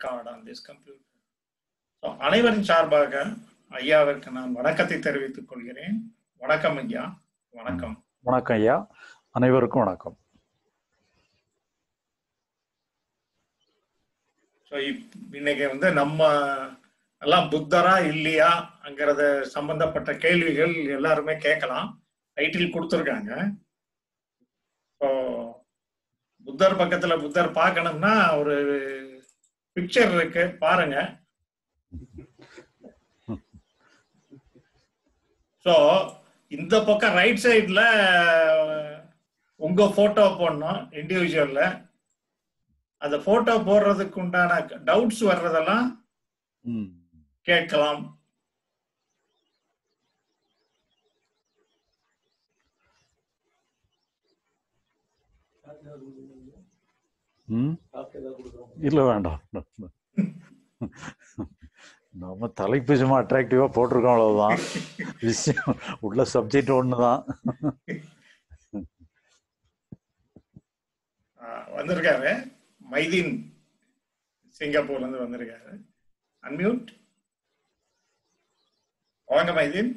record on this computer. So, அனைவரின் சார்பாக ஐயாவிற்கு நான் வணக்கத்தை தெரிவித்துக் கொள்கிறேன் வணக்கம் ஐயா வணக்கம் வணக்கம் ஐயா அனைவருக்கும் வணக்கம் ஸோ இன்னைக்கு வந்து நம்ம எல்லாம் புத்தரா இல்லையாங்கிறத சம்பந்தப்பட்ட கேள்விகள் எல்லாருமே கேட்கலாம் டைட்டில் கொடுத்துருக்காங்க ஸோ புத்தர் பக்கத்துல புத்தர் பார்க்கணும்னா ஒரு பிக்சர் இருக்கு பாருங்க ஸோ இந்த பக்கம் ரைட் சைட்ல உங்க போட்டோ போடணும் இண்டிவிஜுவல்ல அந்த போட்டோ போடுறதுக்கு உண்டான டவுட்ஸ் வர்றதெல்லாம் ம். கேட்கலாம் ம் இல்ல வேண்டாம் நம்ம தலைப்பு சும்மா அட்ராக்டிவா போட்டிருக்கோம் அவ்வளவுதான் விஷயம் உள்ள சப்ஜெக்ட் ஒண்ணுதான் ஆஹ் வந்திருக்காரு மைதீன் சிங்கப்பூர்ல இருந்து வந்திருக்காரு அன்மியூட் வாங்க மைதீன்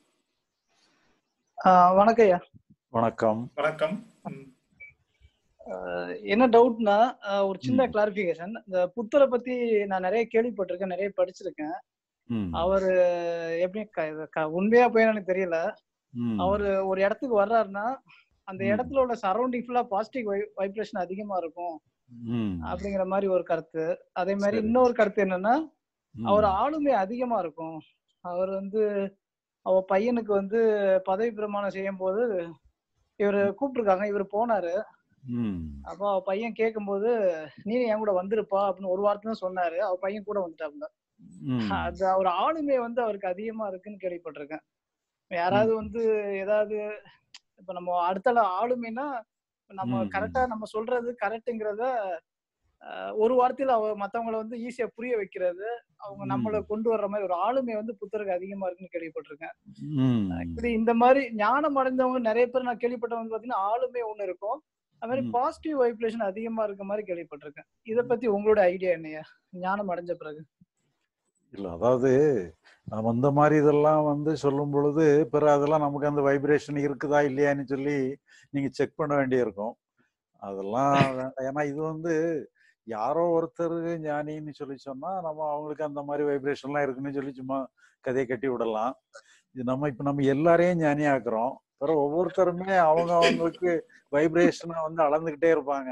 ஆஹ் வணக்கம் ஐயா வணக்கம் வணக்கம் ம், ஆஹ் என்ன டவுட்னா ஒரு சின்ன ம். கிளாரிபிகேஷன் இந்த புத்தரை பத்தி நான் நிறைய கேள்விப்பட்டிருக்கேன் நிறைய படிச்சிருக்கேன் ம், அவர் எப்படி க- இது க- உண்மையா போய் எனக்கு தெரியல ம், அவர் ஒரு இடத்துக்கு வர்றாருன்னா அந்த ம். இடத்துல உள்ள சரௌண்டிங் ஃபுல்லா பாசிட்டிவ் வைப்ரேஷன் அதிகமா இருக்கும் ம், அப்படிங்கிற மாதிரி ஒரு கருத்து அதே மாதிரி சரி. இன்னொரு கருத்து என்னன்னா ம், அவர் ஆளுமை அதிகமா இருக்கும் அவர் வந்து அவ பையனுக்கு வந்து பதவி பிரமாணம் செய்யும் போது இவர் கூப்பிட்டுருக்காங்க இவர் போனாரு ம், அப்போ அவ பையன் கேட்கும்போது நீ என் கூட வந்திருப்பா அப்படின்னு ஒரு வார்த்தை தான் சொன்னாரு அவ பையன் கூட வந்துட்டாப்ல ம், அது அவர் ஆளுமை வந்து அவருக்கு அதிகமா இருக்குன்னு கேள்விப்பட்டிருக்கேன் யாராவது வந்து ஏதாவது இப்ப நம்ம அடுத்த ஆளுமைனா நம்ம ம், கரெக்டா நம்ம சொல்றது கரெக்டுங்கிறத ஒரு வார்த்தையில அவ மத்தவங்கள வந்து ஈஸியா புரிய வைக்கிறது அவங்க ம். நம்மள கொண்டு வர்ற மாதிரி ஒரு ஆளுமை வந்து புத்தருக்கு அதிகமா இருக்குன்னு கேள்விப்பட்டிருக்கேன் ம், ஆக்சுவலி இந்த மாதிரி ஞானம் அடைஞ்சவங்க நிறைய பேர் நான் கேள்விப்பட்டவங்க பாத்தீங்கன்னா ஆளுமை ஒண்ணு இருக்கும் அது மாதிரி ம். பாசிட்டிவ் வைப்ரேஷன் அதிகமா இருக்க மாதிரி கேள்விப்பட்டிருக்கேன் இத பத்தி உங்களோட ஐடியா என்னையா ஞானம் அடைஞ்ச பிறகு இல்ல அதாவது நம்ம இந்த மாதிரி இதெல்லாம் வந்து சொல்லும் பொழுது பிறகு அதெல்லாம் நமக்கு அந்த வைப்ரேஷன் இருக்குதா இல்லையான்னு சொல்லி நீங்க செக் பண்ண வேண்டியிருக்கும் அதெல்லாம் வேண்டாம் ஏன்னா இது வந்து யாரோ ஒருத்தர் ஞானின்னு சொல்லி சொன்னா நம்ம அவங்களுக்கு அந்த மாதிரி வைப்ரேஷன்லாம் இருக்குன்னு சொல்லி சும்மா கதையை கட்டி விடலாம் இது நம்ம இப்ப நம்ம எல்லாரையும் ஞானி ஆக்குறோம் பிறகு ஒவ்வொருத்தருமே அவங்க அவங்களுக்கு வைப்ரேஷனை வந்து அளந்துகிட்டே இருப்பாங்க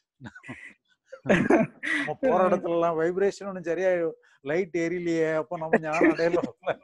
நம்ம போற இடத்துல எல்லாம் வைப்ரேஷன் ஒன்றும் சரியா லைட் எரியலையே அப்போ நம்ம ஞானம் அடையல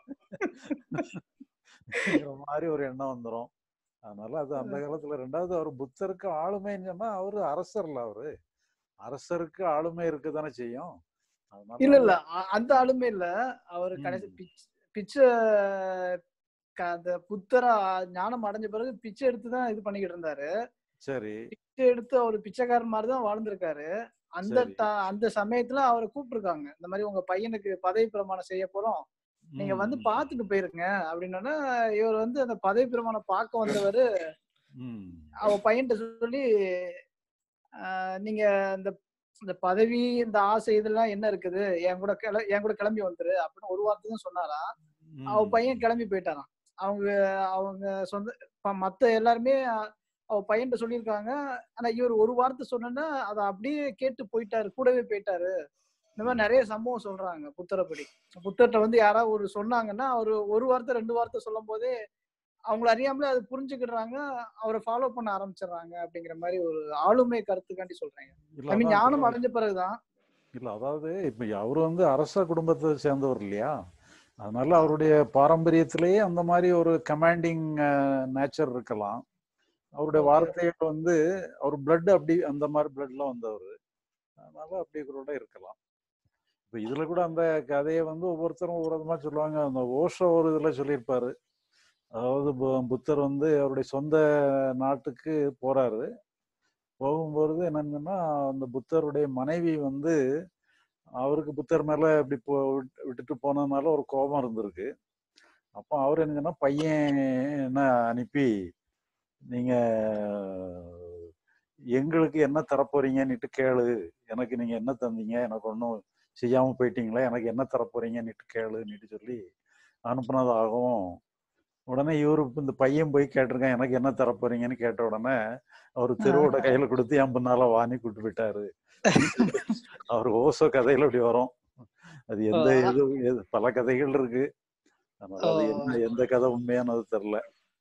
மாதிரி ஒரு எண்ணம் வந்துரும் அதனால அது அந்த காலத்துல ரெண்டாவது அவர் புத்தருக்கு ஆளுமைன்னு சொன்னா அவரு அரசர்ல அவரு அரசருக்கு ஆளுமை இருக்குதானே செய்யும் அதனால இல்ல இல்ல அ- அந்த ஆளுமே இல்ல அவர் ம். கடைசி பிச்சை பிச்சை க- அந்த புத்தரா ஞானம் அடைஞ்ச பிறகு பிச்சை எடுத்து தான் இது பண்ணிக்கிட்டு இருந்தாரு சரி பிச்சை எடுத்து அவர் பிச்சைக்காரன் மாதிரி தான் வாழ்ந்திருக்காரு அந்த சரி. த- அந்த சமயத்துல அவரை கூப்பிட்டுருக்காங்க இந்த மாதிரி உங்க பையனுக்கு பதவி பிரமாணம் செய்ய போறோம் நீங்க வந்து ம், பாத்துட்டு போயிருங்க அப்படின்னா இவர் வந்து அந்த பதவி பிரமாணம் பார்க்க வந்தவர் ம், அவ பையன்கிட்ட சொல்லி ஆஹ் நீங்க இந்த இந்த பதவி இந்த ஆசை இதெல்லாம் என்ன இருக்குது என் கூட கிள என் கூட கிளம்பி வந்துரு அப்படின்னு ஒரு வார்த்தை தான் சொன்னாராம் அவ ம், பையன் கிளம்பி போயிட்டாராம் அவங்க அவங்க சொந்த ப- மத்த எல்லாருமே அஹ், அவ பையன்கிட்ட சொல்லியிருக்காங்க ஆனா இவர் ஒரு வார்த்தை சொன்னா அதை அப்படியே கேட்டு போயிட்டாரு கூடவே போயிட்டாரு இந்த மாதிரி நிறைய சம்பவம் சொல்றாங்க புத்தரப்படி புத்தர்கிட்ட வந்து யாராவது ஒரு சொன்னாங்கன்னா அவர் ஒரு வார்த்தை ரெண்டு வார்த்தை சொல்லும் போதே அவங்கள அறியாமலே அது புரிஞ்சுக்கிடுறாங்க அவரை ஃபாலோ பண்ண ஆரம்பிச்சிடுறாங்க அப்படிங்கிற மாதிரி ஒரு ஆளுமை கருத்துக்காண்டி சொல்றேங்க இல்ல ஐ மீன் அதான் ஞானம் இப்ப- அடைஞ்ச பிறகுதான் இல்ல அதாவது இப்ப அவரு வந்து அரச குடும்பத்தை சேர்ந்தவர் இல்லையா அதனால அவருடைய பாரம்பரியத்திலேயே அந்த மாதிரி ஒரு கமாண்டிங் நேச்சர் இருக்கலாம் அவருடைய Okay. வார்த்தைகள் வந்து அவர் பிளட் அப்படி அந்த மாதிரி பிளட்ல வந்தவர் அதனால அப்படி கூட இருக்கலாம் இப்ப இதுல கூட அந்த கதையை வந்து ஒவ்வொருத்தரும் ஒவ்வொரு விதமா சொல்லுவாங்க அந்த ஓஷோ ஒரு இதுல சொல்லியிருப்பாரு அதாவது பு- புத்தர் வந்து அவருடைய சொந்த நாட்டுக்கு போறாரு போகும்பொழுது என்னங்கன்னா அந்த புத்தருடைய மனைவி வந்து அவருக்கு புத்தர் மேல இப்படி போ விட்டு- விட்டுட்டு போனதுனால ஒரு கோபம் இருந்திருக்கு அப்போ அவர் என்ன சொன்னா, பையன் என்ன அனுப்பி நீங்க எங்களுக்கு என்ன தரப்போறீங்கன்னுட்டு கேளு எனக்கு நீங்க என்ன தந்தீங்க எனக்கு ஒன்றும் செய்யாம போயிட்டீங்களே எனக்கு என்ன தர போறீங்கன்னுட்டு கேளுன்னுட்டு சொல்லி அனுப்புனதாகவும் உடனே இவரு இந்த பையன் போய் கேட்டிருக்கேன் எனக்கு என்ன தர போறீங்கன்னு கேட்ட உடனே அவர் தெருவோட கையில கொடுத்து என் பின்னால வாணி கூட்டு போயிட்டாரு அவர் ஓசோ கதையில இப்படி வரும் அது எந்த ஓ. இது எது- பல கதைகள் இருக்கு அதனால அது ஓ. என்ன எந்த கதை உண்மையானது தெரியல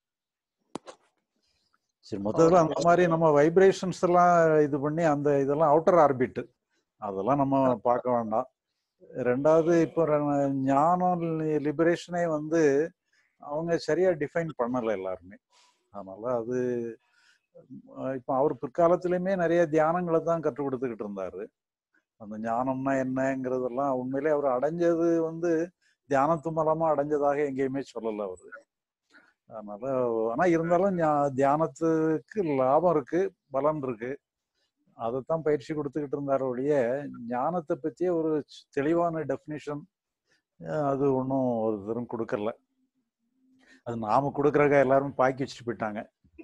சரி மொத்தத்துல அந்த மாதிரி நம்ம வைப்ரேஷன்ஸ் எல்லாம் இது பண்ணி அந்த இதெல்லாம் அவுட்டர் ஆர்பிட் அதெல்லாம் நம்ம பார்க்க வேண்டாம் ரெண்டாவது இப்போ ர- ஞானம் லிபரேஷனே வந்து அவங்க சரியா டிஃபைன் பண்ணல எல்லாருமே அதனால அது அஹ் இப்போ அவர் பிற்காலத்திலயுமே நிறைய தியானங்களை தான் கற்றுக் கொடுத்துக்கிட்டு இருந்தாரு அந்த ஞானம்னா என்னங்கிறதெல்லாம் உண்மையிலே அவர் அடைஞ்சது வந்து தியானத்து மூலமா அடைஞ்சதாக எங்கேயுமே சொல்லல அவரு அதனால ஆனா இருந்தாலும் ஞா- தியானத்துக்கு லாபம் இருக்கு பலன் இருக்கு அதைத்தான் பயிற்சி கொடுத்துக்கிட்டு இருந்தாரு ஒழிய ஞானத்தை பத்தியே ஒரு தெளிவான டெஃபினிஷன் அது ஒன்றும் ஒரு தரம் கொடுக்கல அது நாம கொடுக்கறக்க எல்லாரும் பாக்கி வச்சுட்டு போயிட்டாங்க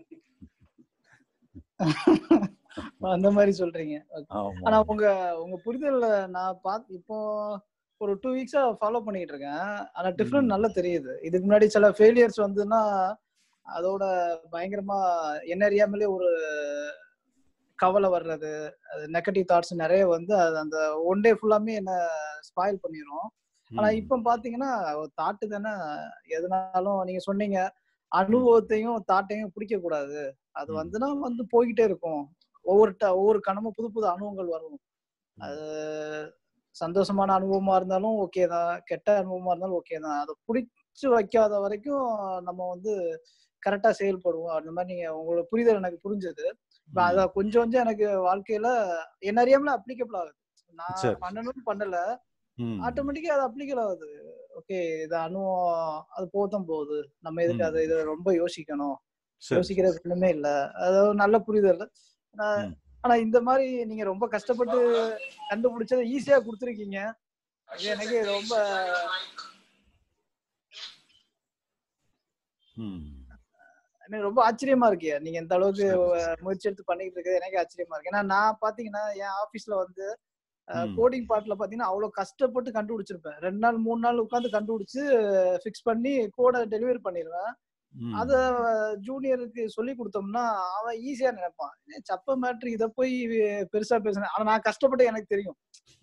அந்த மாதிரி சொல்றீங்க ஆமா ஆனா உங்க உங்க புரிதல்ல நான் பாத் இப்போ ஒரு டூ வீக்ஸா ஃபாலோ பண்ணிட்டு இருக்கேன் ஆனா டிஃப்ரெண்ட் ம். நல்லா தெரியுது இதுக்கு முன்னாடி சில ஃபெயிலியர்ஸ் வந்துன்னா அதோட பயங்கரமா என்ன அறியாமலே ஒரு கவலை வர்றது நெகட்டிவ் தாட்ஸ் நிறைய வந்து அது அந்த ஒன் டே ஃபுல்லாமே என்ன ஸ்பாயில் பண்ணிரும் ஆனா ம். இப்ப பாத்தீங்கன்னா ஒரு தாட்டு தானே எதுனாலும் நீங்க சொன்னீங்க அனுபவத்தையும் தாட்டையும் பிடிக்க கூடாது அது ம். வந்துன்னா வந்து போய்கிட்டே இருக்கும் ஒவ்வொரு ட- ஒவ்வொரு கணமும் புது புது அனுபவங்கள் வரும் அது சந்தோஷமான அனுபவமா இருந்தாலும் ஓகே தான் கெட்ட அனுபவமா இருந்தாலும் ஓகே தான் அதை பிடிச்சு வைக்காத வரைக்கும் நம்ம வந்து கரெக்டா செயல்படுவோம் அந்த மாதிரி நீங்க உங்களோட புரிதல் எனக்கு புரிஞ்சது இப்ப அத கொஞ்சம் கொஞ்சம் எனக்கு வாழ்க்கையில என்ன அறியாமல அப்ளிகபிள் ஆகுது நான் சரி. பண்ணணும்னு பண்ணல ம். ஆட்டோமேட்டிக்கா அது அப்ளிகல் ஆகுது ஓகே இது அனுபவம் அது போதும் போகுது நம்ம எதுக்கு ம். அதை இதை ரொம்ப யோசிக்கணும் சரி, யோசிக்கிறது ஒண்ணுமே இல்ல அது ஒரு நல்ல புரிதல் ஆனா- ம். ஆனா இந்த மாதிரி நீங்க ரொம்ப கஷ்டப்பட்டு கண்டுபிடிச்சதை ஈஸியா கொடுத்துருக்கீங்க அது எனக்கு ரொம்ப ம். எனக்கு ரொம்ப ஆச்சரியமா இருக்கு நீங்க இந்த அளவுக்கு சரி. முயற்சி எடுத்து பண்ணிட்டு இருக்கிறது எனக்கு ஆச்சரியமா இருக்கு ஏன்னா நான் பாத்தீங்கன்னா என் ஆபீஸ்ல வந்து ம். கோடிங் பார்ட்ல பாத்தீங்கன்னா அவ்வளவு கஷ்டப்பட்டு கண்டுபிடிச்சிருப்பேன் ரெண்டு நாள் மூணு நாள் உட்காந்து கண்டுபிடிச்சு ஃபிக்ஸ் பண்ணி கோடை டெலிவரி பண்ணிடுவேன் ம். அத ஜூனியருக்கு சொல்லி கொடுத்தோம்னா அவன் ஈஸியா நினைப்பான் "ஏய், சப்ப மேட்ரு இத போய் பெருசா பேசுனேன் ஆனா நான் கஷ்டப்பட்டு எனக்கு தெரியும்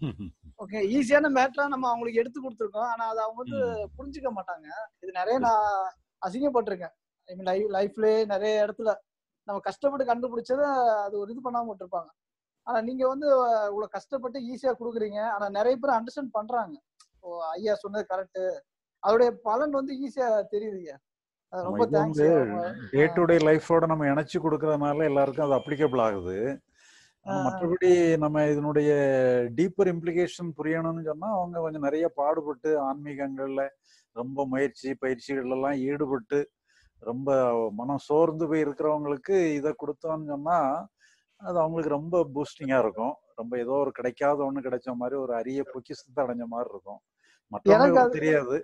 ஓகே ஈஸியான மேட்ரா நம்ம அவங்களுக்கு எடுத்து கொடுத்துருக்கோம் ஆனா அதை அவங்க வந்து ம். புரிஞ்சுக்க மாட்டாங்க இது நிறைய நான் அசிங்கப்பட்டிருக்கேன் ஐ மீன் லைஃப் லைஃப்லயே நிறைய இடத்துல நம்ம கஷ்டப்பட்டு கண்டுபிடிச்சத அது ஒரு இது பண்ணாம விட்டுருப்பாங்க ஆனா நீங்க வந்து இவ்வளவு கஷ்டப்பட்டு ஈஸியா கொடுக்குறீங்க ஆனா நிறைய பேர் அண்டர்ஸ்டாண்ட் பண்றாங்க ஓ ஐயா சொன்னது கரெக்ட் அதோடைய பலன் வந்து ஈஸியா தெரியுதுங்க அது நம்ம ரொம்ப இது வந்து தேங்க்ஸ் டே டு டே லைஃபோட நம்ம இணைச்சு கொடுக்கறதுனால எல்லாருக்கும் அது அப்ளிகபிள் ஆகுது ஆனா மற்றபடி நம்ம இதனுடைய டீப்பர் இம்ப்ளிகேஷன் புரியணும்னு சொன்னா அவங்க கொஞ்சம் நிறைய பாடுபட்டு ஆன்மீகங்கள்ல ரொம்ப முயற்சி பயிற்சிகள் எல்லாம் ஈடுபட்டு ரொம்ப மனம் சோர்ந்து போய் இருக்கிறவங்களுக்கு இதை கொடுத்தோம்னு சொன்னா அது அவங்களுக்கு ரொம்ப பூஸ்டிங்கா இருக்கும் ரொம்ப ஏதோ ஒரு கிடைக்காத ஒண்ணு கிடைச்ச மாதிரி ஒரு அரிய பொக்கிஷத்தை அடைஞ்ச மாதிரி இருக்கும் எனக்கு மற்றவங்களுக்கு அது- தெரியாது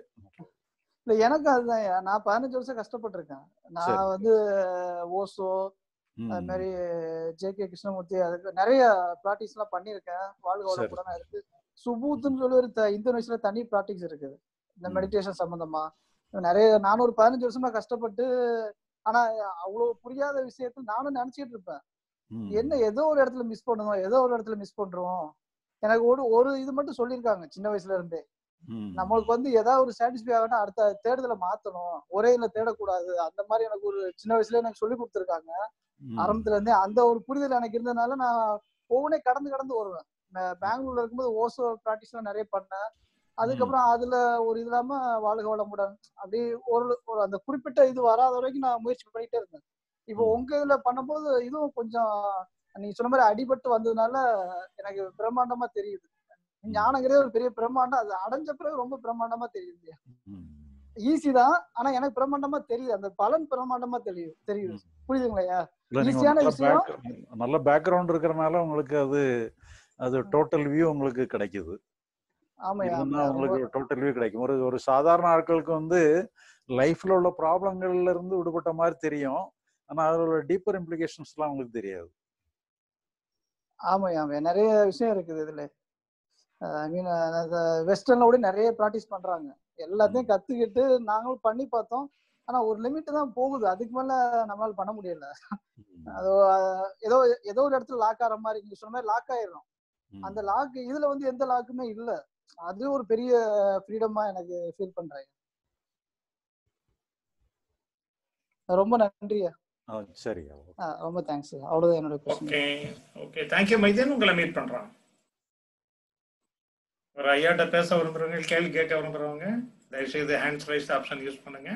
இல்ல எனக்கு அதுதான் நான் பதினஞ்சு வருஷம் கஷ்டப்பட்டிருக்கேன் சரி. நான் வந்து ஓசோ ம். அது மாதிரி ஜே கே கிருஷ்ணமூர்த்தி அதுக்கு நிறைய ப்ராக்டிஸ் எல்லாம் பண்ணியிருக்கேன் வாழ்க சரி. வளமுடன் இருக்கு சுபூத்துன்னு சொல்லி ஒரு த- இந்தோனேஷியால தனி ப்ராக்டிஸ் இருக்குது இந்த ம். மெடிடேஷன் சம்பந்தமா நிறைய நானும் ஒரு பதினஞ்சு வருஷமா கஷ்டப்பட்டு ஆனா அவ்வளவு புரியாத விஷயத்துல நானும் நினைச்சிட்டு இருப்பேன் ம். என்ன ஏதோ ஒரு இடத்துல மிஸ் பண்ணுவோம் ஏதோ ஒரு இடத்துல மிஸ் பண்றோம் எனக்கு ஒரு ஒரு இது மட்டும் சொல்லியிருக்காங்க சின்ன வயசுல இருந்தே ம். நம்மளுக்கு வந்து ஏதாவது ஒரு சாட்டிஸ்ஃபை ஆகணும் அடுத்த தேடுதலை மாத்தணும் ஒரே இதுல தேடக்கூடாது அந்த மாதிரி எனக்கு ஒரு சின்ன வயசுல எனக்கு சொல்லி கொடுத்துருக்காங்க ம். ஆரம்பத்துல இருந்தே அந்த ஒரு புரிதல் எனக்கு இருந்ததுனால நான் ஒவ்வொன்றே கடந்து கடந்து வருவேன் நான் பெங்களூர்ல இருக்கும்போது ஓசோ ப்ராக்டிஸ் எல்லாம் நிறைய பண்ணேன் அதுக்கப்புறம் அதுல ஒரு இது இல்லாம வாழ்க வளமுடன் அப்படி ஒரு ஒரு அந்த குறிப்பிட்ட இது வராத வரைக்கும் நான் முயற்சி பண்ணிட்டே இருந்தேன் இப்போ ம். உங்க இதுல பண்ணும்போது இதுவும் கொஞ்சம் நீங்க சொன்ன மாதிரி அடிபட்டு வந்ததுனால எனக்கு பிரம்மாண்டமா தெரியுது ஞானங்கிறது ஒரு பெரிய பிரம்மாண்டம் அது அடைஞ்ச பிறகு ரொம்ப பிரம்மாண்டமா தெரியுது ம். ஈஸி தான் ஆனா எனக்கு பிரம்மாண்டமா தெரியுது அந்த பலன் பிரம்மாண்டமா தெரியுது தெரியுது புரியுதுங்களா இல்ல நீங்க ஈஸியான நல்ல விஷயம். back- நல்ல பேக்ரவுண்ட் இருக்கிறனால உங்களுக்கு அது அது டோட்டல் வியூ உங்களுக்கு கிடைக்குது ஆமாய்யா இருந்தா ஆமாய்யா. உங்களுக்கு டோட்டல் வியூ கிடைக்கும் ஒரு ஒரு சாதாரண ஆட்களுக்கு வந்து லைஃப்ல உள்ள ப்ராப்ளங்கள்ல இருந்து விடுபட்ட மாதிரி தெரியும் ஆனா அதோட டீப்பர் இம்ப்ளிகேஷன்ஸ் எல்லாம் உங்களுக்கு தெரியாது ஆமாய்யா ஆமாய்யா நிறைய விஷயம் இருக்குது இதுல ஐ மீன் வெஸ்டர்ன்ல கூட நிறைய ப்ராக்டிஸ் பண்றாங்க எல்லாத்தையும் கத்துக்கிட்டு நாங்களும் பண்ணி பார்த்தோம் ஆனா ஒரு லிமிட் தான் போகுது அதுக்கு மேல நம்மளால பண்ண முடியல அது அஹ், ஏதோ ஏதோ ஒரு இடத்துல லாக் ஆகிற மாதிரி நீங்க சொன்ன மாதிரி லாக் ஆயிடும் ம். அந்த லாக் இதுல வந்து எந்த லாக்குமே இல்ல அது ஒரு பெரிய ஃப்ரீடமா எனக்கு ஃபீல் பண்றேன் ரொம்ப நன்றி ஆ, சரியா அஹ், ரொம்ப தேங்க்ஸ் அவ்வளவுதான் என்னோட question okay okay thank you Maideen உங்களை மீட் பண்றோம் ஒரு ஐயாட்ட பேச விரும்புறவங்க கேள்வி கேட்க விரும்புறவங்க தயவுசெய்து ஹேண்ட்ஸ் ரைஸ் ஆப்ஷன் யூஸ் பண்ணுங்க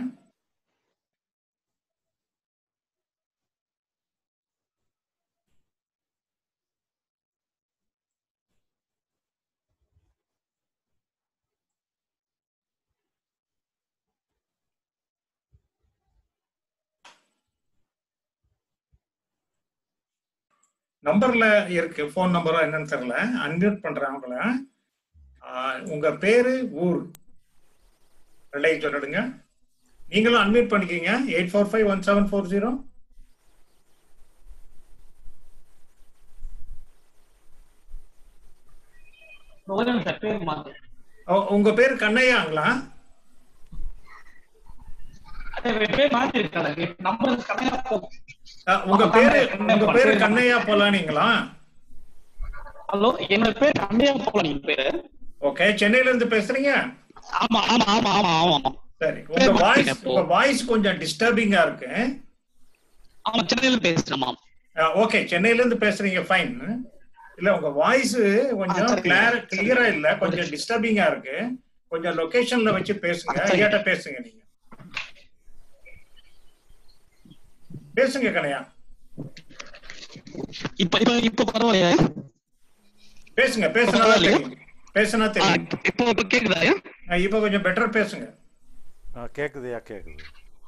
நம்பர்ல இருக்கு ஃபோன் நம்பரோ என்னன்னு தெரியல அன்மியூட் பண்றேன் உங்களை ஆஹ், உங்க பேரு ஊர் ரெண்டையும் சொல்லிடுங்க நீங்களும் அன்மியூட் பண்ணிக்கீங்க eight four five one seven four zero Rojan sir பேர் மாத்து உங்க பேர் கண்ணையாங்களா அதே பேர் மாத்தி இருக்காங்க நம்பர் கம்மியா போகும் ஆஹ், உங்க ஆமா, பேரு கண்ணையா, உங்க பேரு கண்ணையா. கண்ணையா போலானீங்களா ஹலோ என்னோட பேர் கம்மியா போல நீங்க பேரு ஓகே சென்னையில இருந்து பேசுறீங்க ஆமா ஆமா ஆமா ஆமா ஆமா சரி உங்க பேர் வாய்ஸ் மாத்திட்டேன் இப்போ. உங்க வாய்ஸ் கொஞ்சம் டிஸ்டர்பிங்கா இருக்கு ஆமா சென்னையில பேசுறேன் ஆமா ஓகே சென்னையில இருந்து பேசுறீங்க ஃபைன் இல்ல உங்க வாய்ஸ் கொஞ்சம் ஆ, சரிங்க. கிளியர் கிளியரா இல்ல கொஞ்சம் டிஸ்டர்பிங்கா இருக்கு கொஞ்சம் லொகேஷன்ல வச்சு பேசுங்க சரிங்க. ஐயாட்ட பேசுங்க நீங்க பேசுங்க கனையா இப்ப இப்ப இப்ப பரவாயில்லையா பேசுங்க பேசுனா பரவாயில்லையா? தெரியும் பேசுனா ஆ, தெரியும் இப்போ இப்ப கேக்குதா ஐயா? ஆ, இப்ப கொஞ்சம் பெட்டர் பேசுங்க ஆ, கேக்குதுயா கேக்குது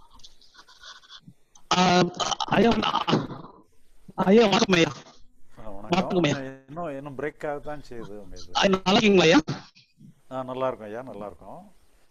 ஆ, ஐயா ஆ, ஐயா வணக்கம் ஐயா ஆ, வணக்கம் ஐயா. வணக்கம் இன்னும் இன்னும் பிரேக் ஆகத்தான் செய்யுது உங்க இது ஐயா, நல்லா இருக்கீங்களா ஐயா ஆ நல்லா இருக்கும் ஐயா நல்லா இருக்கும்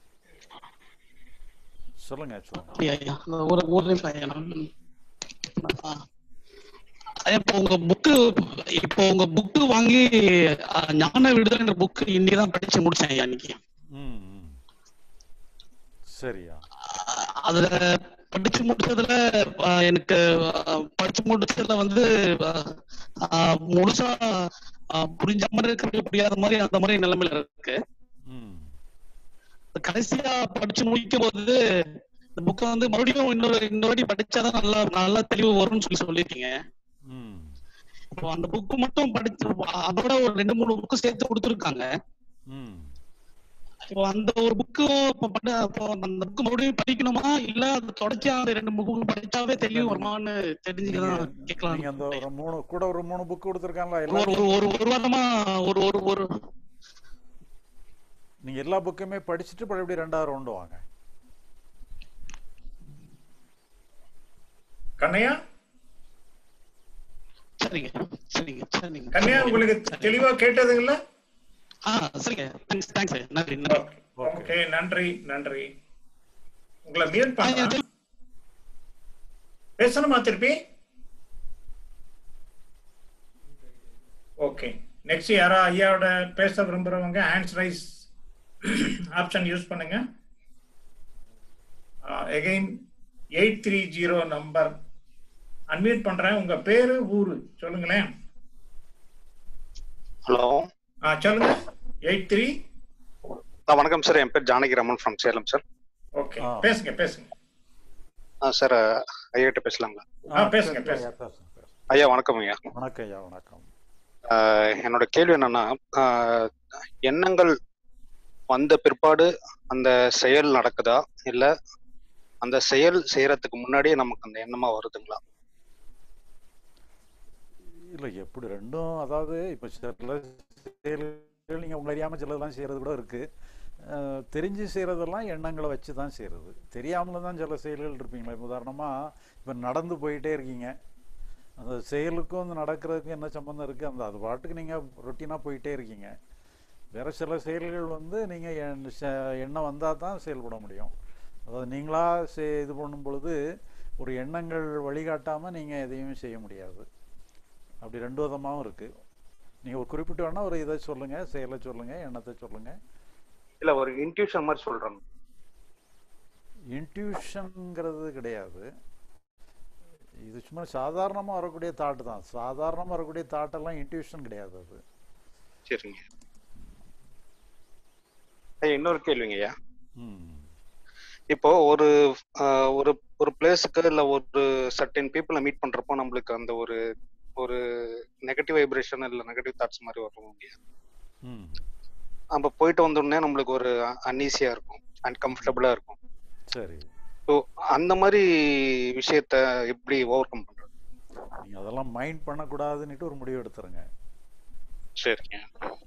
சொல்லுங்க சொல்லுங்க ஐயா ஐயா இந்த ஒரு ஒரு நிமிஷம் ஐயா நான் ஆ. ஐயா, இப்போ உங்க புக்கு இப்போ உங்க புக்கு வாங்கி ஆ, ஞான விடுதலைன்ற புக்கு இன்னைக்கு தான் படிச்சு முடிச்சேன் ஐயா இன்னைக்கு ம் ம். சரியா ஆஹ் அதுல படிச்சு முடிச்சதுல ஆஹ் எனக்கு ஆஹ் படிச்சு முடிச்சதுல வந்து ஆஹ் ஆஹ் முழுசா ஆஹ் புரிஞ்ச மாதிரி இருக்கு புரியாத மாதிரி அந்த மாதிரி நிலைமையில இருக்கு ம் கடைசியா படிச்சு முடிக்கும் போது இந்த புக்கை வந்து மறுபடியும் இன்னொரு இன்னொரு வாட்டி படிச்சாதான் நல்லா நல்லா தெளிவு வரும்னு சொல்லி சொல்லியிருக்கீங்க ம் இப்போ அந்த புக்கு மட்டும் படிச்சு அதோட ஒரு ரெண்டு மூணு புக்கு சேர்த்து கொடுத்துருக்காங்க ம் இப்போ அந்த ஒரு புக்கு இப்போ படி அப்போ அந்த புக்கு மறுபடியும் படிக்கணுமா இல்ல அது தொடர்ச்சியா அந்த ரெண்டு புக்கு படிச்சாவே தெளிவு வருமான்னு தெரிஞ்சுக்கலாம் நீங்க கேட்கலாம் நீங்க அந்த ஒரு மூணு கூட ஒரு மூணு புக் கொடுத்துருக்காங்களா ஒரு எல்லா ஒரு ஒரு ஒரு வாரமா ஒரு ஒரு ஒரு நீங்க எல்லா புக்குமே படிச்சுட்டு மறுபடியும் ரெண்டாவது ரவுண்டு வாங்க கண்ணையா சரிங்க சரிங்க சரிங்க கண்ணையா உங்களுக்கு சரிங்க. தெளிவா கேட்டதுங்களா ஆ சரிங்க தேங்க்ஸ் தேங்க்ஸ் நன்றி நன்றி ஓகே நன்றி நன்றி உங்களை மியூட் ஆ, பண்றேன் சரி. பேசணுமா திருப்பி ஓகே நெக்ஸ்ட் யாரா ஐயாவோட பேச விரும்புறவங்க ஹேண்ட்ஸ் ரைஸ் ஆப்ஷன் யூஸ் பண்ணுங்க again eight three zero number unmute பண்றேன் உங்க பேரு ஊரு சொல்லுங்களேன் ஹலோ ஆ சொல்லுங்க எயிட் த்ரீ வணக்கம் சார் என் பேர் Janaki Raman from Salem sir okay ஆ. பேசுங்க பேசுங்க சார் ஐயாட்ட பேசலாங்களா ஆ, பேசுங்க, சரி, பேசுங்க. ஐயா, பேசுங்க பேசுங்க. ஐயா வணக்கம் ஐயா வணக்கம் ஐயா வணக்கம் ஆஹ் என்னோட கேள்வி என்னன்னா ஆஹ் எண்ணங்கள் வந்த பிற்பாடு அந்த செயல் நடக்குதா இல்ல அந்த செயல் செய்யறதுக்கு முன்னாடியே நமக்கு அந்த எண்ணமா வருதுங்களா இல்லை எப்படி ரெண்டும் அதாவது இப்போ சில செயல்கள் நீங்கள் உங்களை அறியாமல் சிலதெல்லாம் செய்கிறது கூட இருக்குது தெரிஞ்சு செய்கிறதெல்லாம் எண்ணங்களை வச்சு தான் செய்கிறது தெரியாமல் தான் சில செயல்கள் இருப்பீங்களா இப்போ உதாரணமாக இப்போ நடந்து போயிட்டே இருக்கீங்க அந்த செயலுக்கும் அந்த நடக்கிறதுக்கும் என்ன சம்மந்தம் இருக்குது அந்த அது பாட்டுக்கு நீங்கள் ரொட்டீனாக போயிட்டே இருக்கீங்க வேறு சில செயல்கள் வந்து நீங்கள் எண்ணம் வந்தால் தான் செயல்பட முடியும் அதாவது நீங்களாக செ இது பண்ணும் பொழுது ஒரு எண்ணங்கள் வழிகாட்டாமல் நீங்கள் எதையும் செய்ய முடியாது அப்படி ரெண்டு விதமாகவும் இருக்குது நீங்க ஒரு குறிப்பிட்ட வேணா ஒரு இதை சொல்லுங்க செயலை சொல்லுங்க எண்ணத்தை சொல்லுங்க இல்ல ஒரு இன்ட்யூஷன் மாதிரி சொல்றேன் இன்ட்யூஷனுங்கிறது கிடையாது இது சும்மா சாதாரணமா வரக்கூடிய தாட்டு தான் சாதாரணமா வரக்கூடிய தாட்டெல்லாம் இன்ட்யூஷன் கிடையாது அது சரிங்க ஐயா இன்னொரு கேள்விங்க ஐயா ம் இப்போ ஒரு ஆஹ், ஒரு ஒரு பிளேஸுக்கு இல்ல ஒரு சர்டன் பீப்புளை மீட் பண்றப்போ நம்மளுக்கு அந்த ஒரு ஒரு நெகட்டிவ் வைப்ரேஷன் இல்ல நெகட்டிவ் தாட்ஸ் மாதிரி வரும் இல்லையா ம் நம்ம போயிட்டு வந்தோடனே நம்மளுக்கு ஒரு அன்ஈஸியா இருக்கும் அன்கம்ஃபர்டபுளா இருக்கும் சரி ஸோ அந்த மாதிரி விஷயத்த எப்படி ஓவர் கம் பண்றது நீங்க அதெல்லாம் மைண்ட் பண்ணக்கூடாதுன்னுட்டு ஒரு முடிவு எடுத்துருங்க சரிங்க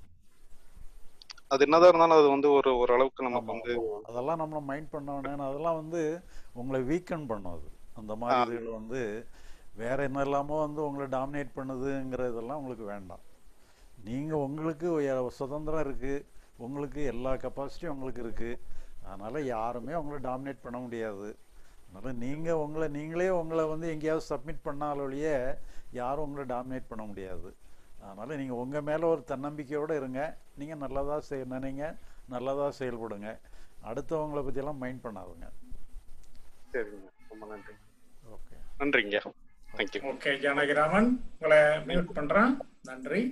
அது என்னதான் இருந்தாலும் அது வந்து ஒரு ஓரளவுக்கு நமக்கு ஆமா, வந்து ஆமா. அதெல்லாம் நம்மள மைண்ட் பண்ணோன்னு அதெல்லாம் வந்து உங்களை வீக்கன் பண்ணும் அது அந்த மாதிரி இதுகள் வந்து வேற என்ன இல்லாமோ வந்து உங்களை டாமினேட் பண்ணுதுங்கிற இதெல்லாம் உங்களுக்கு வேண்டாம் நீங்க உங்களுக்கு உய- சுதந்திரம் இருக்கு உங்களுக்கு எல்லா கெப்பாசிட்டியும் உங்களுக்கு இருக்கு அதனால யாருமே உங்களை டாமினேட் பண்ண முடியாது அதனால நீங்க உங்களை நீங்களே உங்களை வந்து எங்கேயாவது சப்மிட் பண்ணாலொழிய யாரும் உங்களை டாமினேட் பண்ண முடியாது அதனால நீங்க உங்க மேல ஒரு தன்னம்பிக்கையோட இருங்க நீங்க நல்லதா செய் நினைங்க நல்லதா செயல்படுங்க அடுத்தவங்களை பத்தியெல்லாம் மைண்ட் பண்ணாதுங்க சரிங்க ரொம்ப நன்றி ஓகே நன்றிங்க தேங்க்யூ ஓகே ஜானகிராமன் உங்களை மியூட் பண்றேன் நன்றி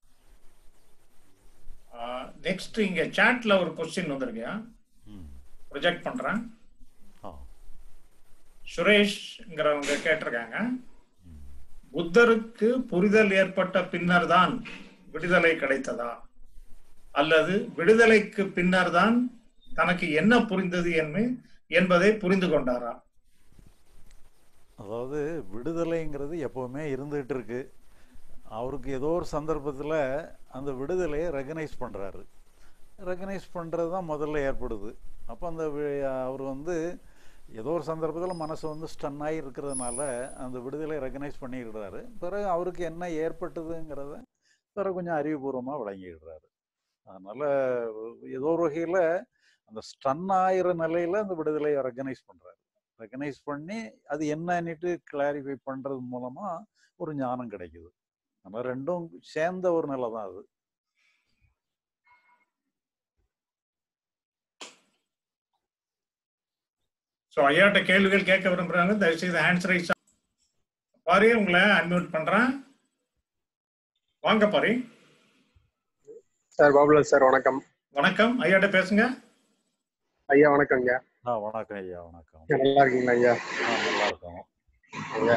நெக்ஸ்ட் இங்க சாட்ல ஒரு கொஸ்டின் வந்திருக்கு ம் ப்ரொஜெக்ட் பண்றேன் ஆ சுரேஷ்ங்கிறவங்க கேட்டிருக்காங்க புத்தருக்கு புரிதல் ஏற்பட்ட பின்னர் தான் விடுதலை கிடைத்ததா அல்லது விடுதலைக்கு பின்னர் தான் தனக்கு என்ன புரிந்தது என்ப- என்பதை புரிந்து கொண்டாரா அதாவது விடுதலைங்கிறது எப்பவுமே இருந்துகிட்டு இருக்கு அவருக்கு ஏதோ ஒரு சந்தர்ப்பத்தில் அந்த விடுதலையை ரெகனைஸ் பண்ணுறாரு ரெகனைஸ் பண்ணுறது தான் முதல்ல ஏற்படுது அப்போ அந்த வி- அவர் வந்து ஏதோ ஒரு சந்தர்ப்பத்தில் மனசு வந்து ஸ்டன் ஆகி இருக்கிறதுனால அந்த விடுதலை ரெகனைஸ் பண்ணிடுறாரு பிறகு அவருக்கு என்ன ஏற்பட்டதுங்கிறத பிறகு கொஞ்சம் அறிவுபூர்வமாக விளங்கிடுறாரு அதனால் ஏதோ ஒரு வகையில் அந்த ஸ்டன் ஆகிற நிலையில் அந்த விடுதலையை ரெகனைஸ் பண்ணுறாரு ரெகனைஸ் பண்ணி அது என்னன்னுட்டு கிளாரிஃபை பண்றது மூலமா ஒரு ஞானம் கிடைக்குது நம்ம ரெண்டும் சேர்ந்த ஒரு நிலை தான் அது ஸோ ஐயாட்ட கேள்விகள் கேட்க விரும்புறாங்க தயவுசெய்து ஹேண்ட்ஸ் ரைஸ் பாரி உங்களை அன்மியூட் பண்றேன் வாங்க பாரி சார் பாபுலர் சார் வணக்கம் வணக்கம் ஐயாட்ட பேசுங்க ஐயா வணக்கங்க ஆ வணக்கம் ஐயா வணக்கம் நல்லா இருக்கீங்களா ஐயா ஆ நல்லா இருக்கோம் ஐயா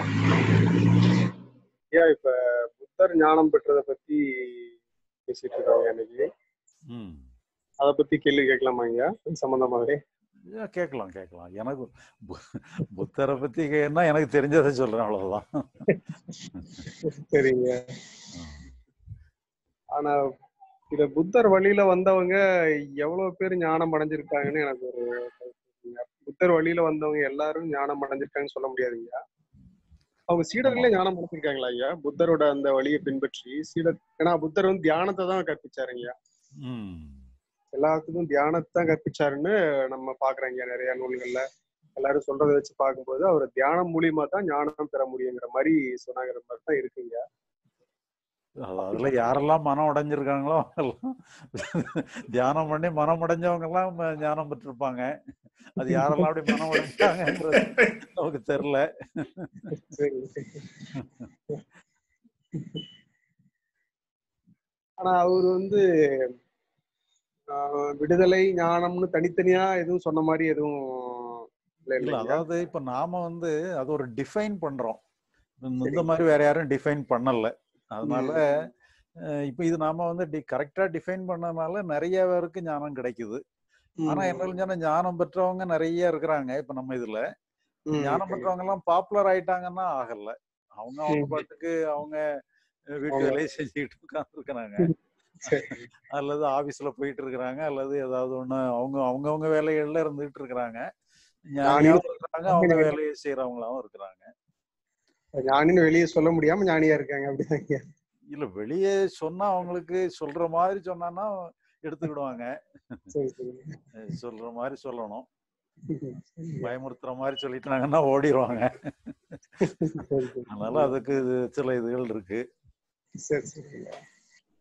ஐயா இப்ப புத்தர் ஞானம் பெற்றதை பத்தி பேசிட்டு இருக்காங்க இன்னைக்கு ம் அதை பத்தி கேள்வி கேட்கலாமா ஐயா இது சம்பந்தமாவே ஐயா, கேட்கலாம் கேட்கலாம் எனக்கு பு- புத்தரை பத்தி என்ன எனக்கு தெரிஞ்சதை சொல்றேன் அவ்வளவுதான் சரிங்க ஆனா இத புத்தர் வழியில வந்தவங்க எவ்வளவு பேர் ஞானம் அடைஞ்சிருக்காங்கன்னு எனக்கு ஒரு கருத்துங்க. புத்தர் வழியில வந்தவங்க எல்லாரும் ஞானம் அடைஞ்சிருக்காங்கன்னு சொல்ல முடியாதுங்க அவங்க சீடர்களே ஞானம் அடைஞ்சிருக்காங்களா ஐயா புத்தரோட அந்த வழியை பின்பற்றி சீடர் ஏன்னா புத்தர் வந்து தியானத்தை தான் கற்பிச்சாருங்க ம் எல்லாத்துக்கும் தியானத்தை தான் கற்பிச்சாருன்னு நம்ம பாக்குறோங்க நிறைய நூல்கள்ல எல்லாரும் சொல்றதை வச்சு பார்க்கும்போது அவர் தியானம் மூலியமா தான் ஞானம் பெற முடியுங்கிற மாதிரி சொன்னாங்கிற மாதிரி தான் இருக்குங்க அது அதுல யாரெல்லாம் மனம் உடைஞ்சிருக்காங்களோ எல்லாம் தியானம் பண்ணி மனம் உடைஞ்சவங்க எல்லாம் ம- ஞானம் பெற்றிருப்பாங்க அது யாரெல்லாம் அப்படி மனம் உடைஞ்சாங்கன்றது நமக்கு தெரியல சரி ஆனா அவர் வந்து ஆஹ், விடுதலை ஞானம்னு தனித்தனியா எதுவும் சொன்ன மாதிரி எதுவும் இல்ல இல்ல இல்லைங்க அதாவது இப்ப நாம வந்து அது ஒரு டிஃபைன் பண்றோம் இந்த- இந்த மாதிரி வேற யாரும் டிஃபைன் பண்ணல அதனால அஹ், இப்ப இது நாம வந்து டி கரெக்டா டிஃபைன் பண்ணனால நிறைய பேருக்கு ஞானம் கிடைக்குது ஆனா என்ன சொன்னா ஞானம் பெற்றவங்க நிறைய இருக்கிறாங்க இப்ப நம்ம இதுல ம், ஞானம் ஓகேங்க. பெற்றவங்க எல்லாம் பாப்புலர் ஆயிட்டாங்கன்னா ஆகல அவங்க அவங்க ம். பாட்டுக்கு அவங்க அஹ், வீட்டு அவங்க- வேலையை செஞ்சுக்கிட்டு உட்கார்ந்து இருக்கிறாங்க சரி அல்லது ஆபீஸ்ல போயிட்டு இருக்கிறாங்க அல்லது ஏதாவது ஒண்ணு அவங்க அவங்கவங்க வேலைகள்ல இருந்துகிட்டு இருக்கிறாங்க ஞானி- ஞானியாவும் இருக்கிறாங்க அவங்க வேலையை செய்யறவங்களாவும் இருக்கிறாங்க ஞானின்னு வெளியே சொல்ல முடியாம ஞானியா இருக்காங்க அப்படிதாங்க இல்ல வெளியே சொன்னா அவங்களுக்கு சொல்ற மாதிரி சொன்னான்னா எடுத்துக்கிடுவாங்க சரி சரி அஹ் சொல்ற மாதிரி சொல்லணும் சரி, பயமுறுத்துற மாதிரி சொல்லிட்டாங்கன்னா ஓடிடுவாங்க சரி, சரி. அதனால அதுக்கு இது சில இதுகள் இருக்கு சரி சரிங்க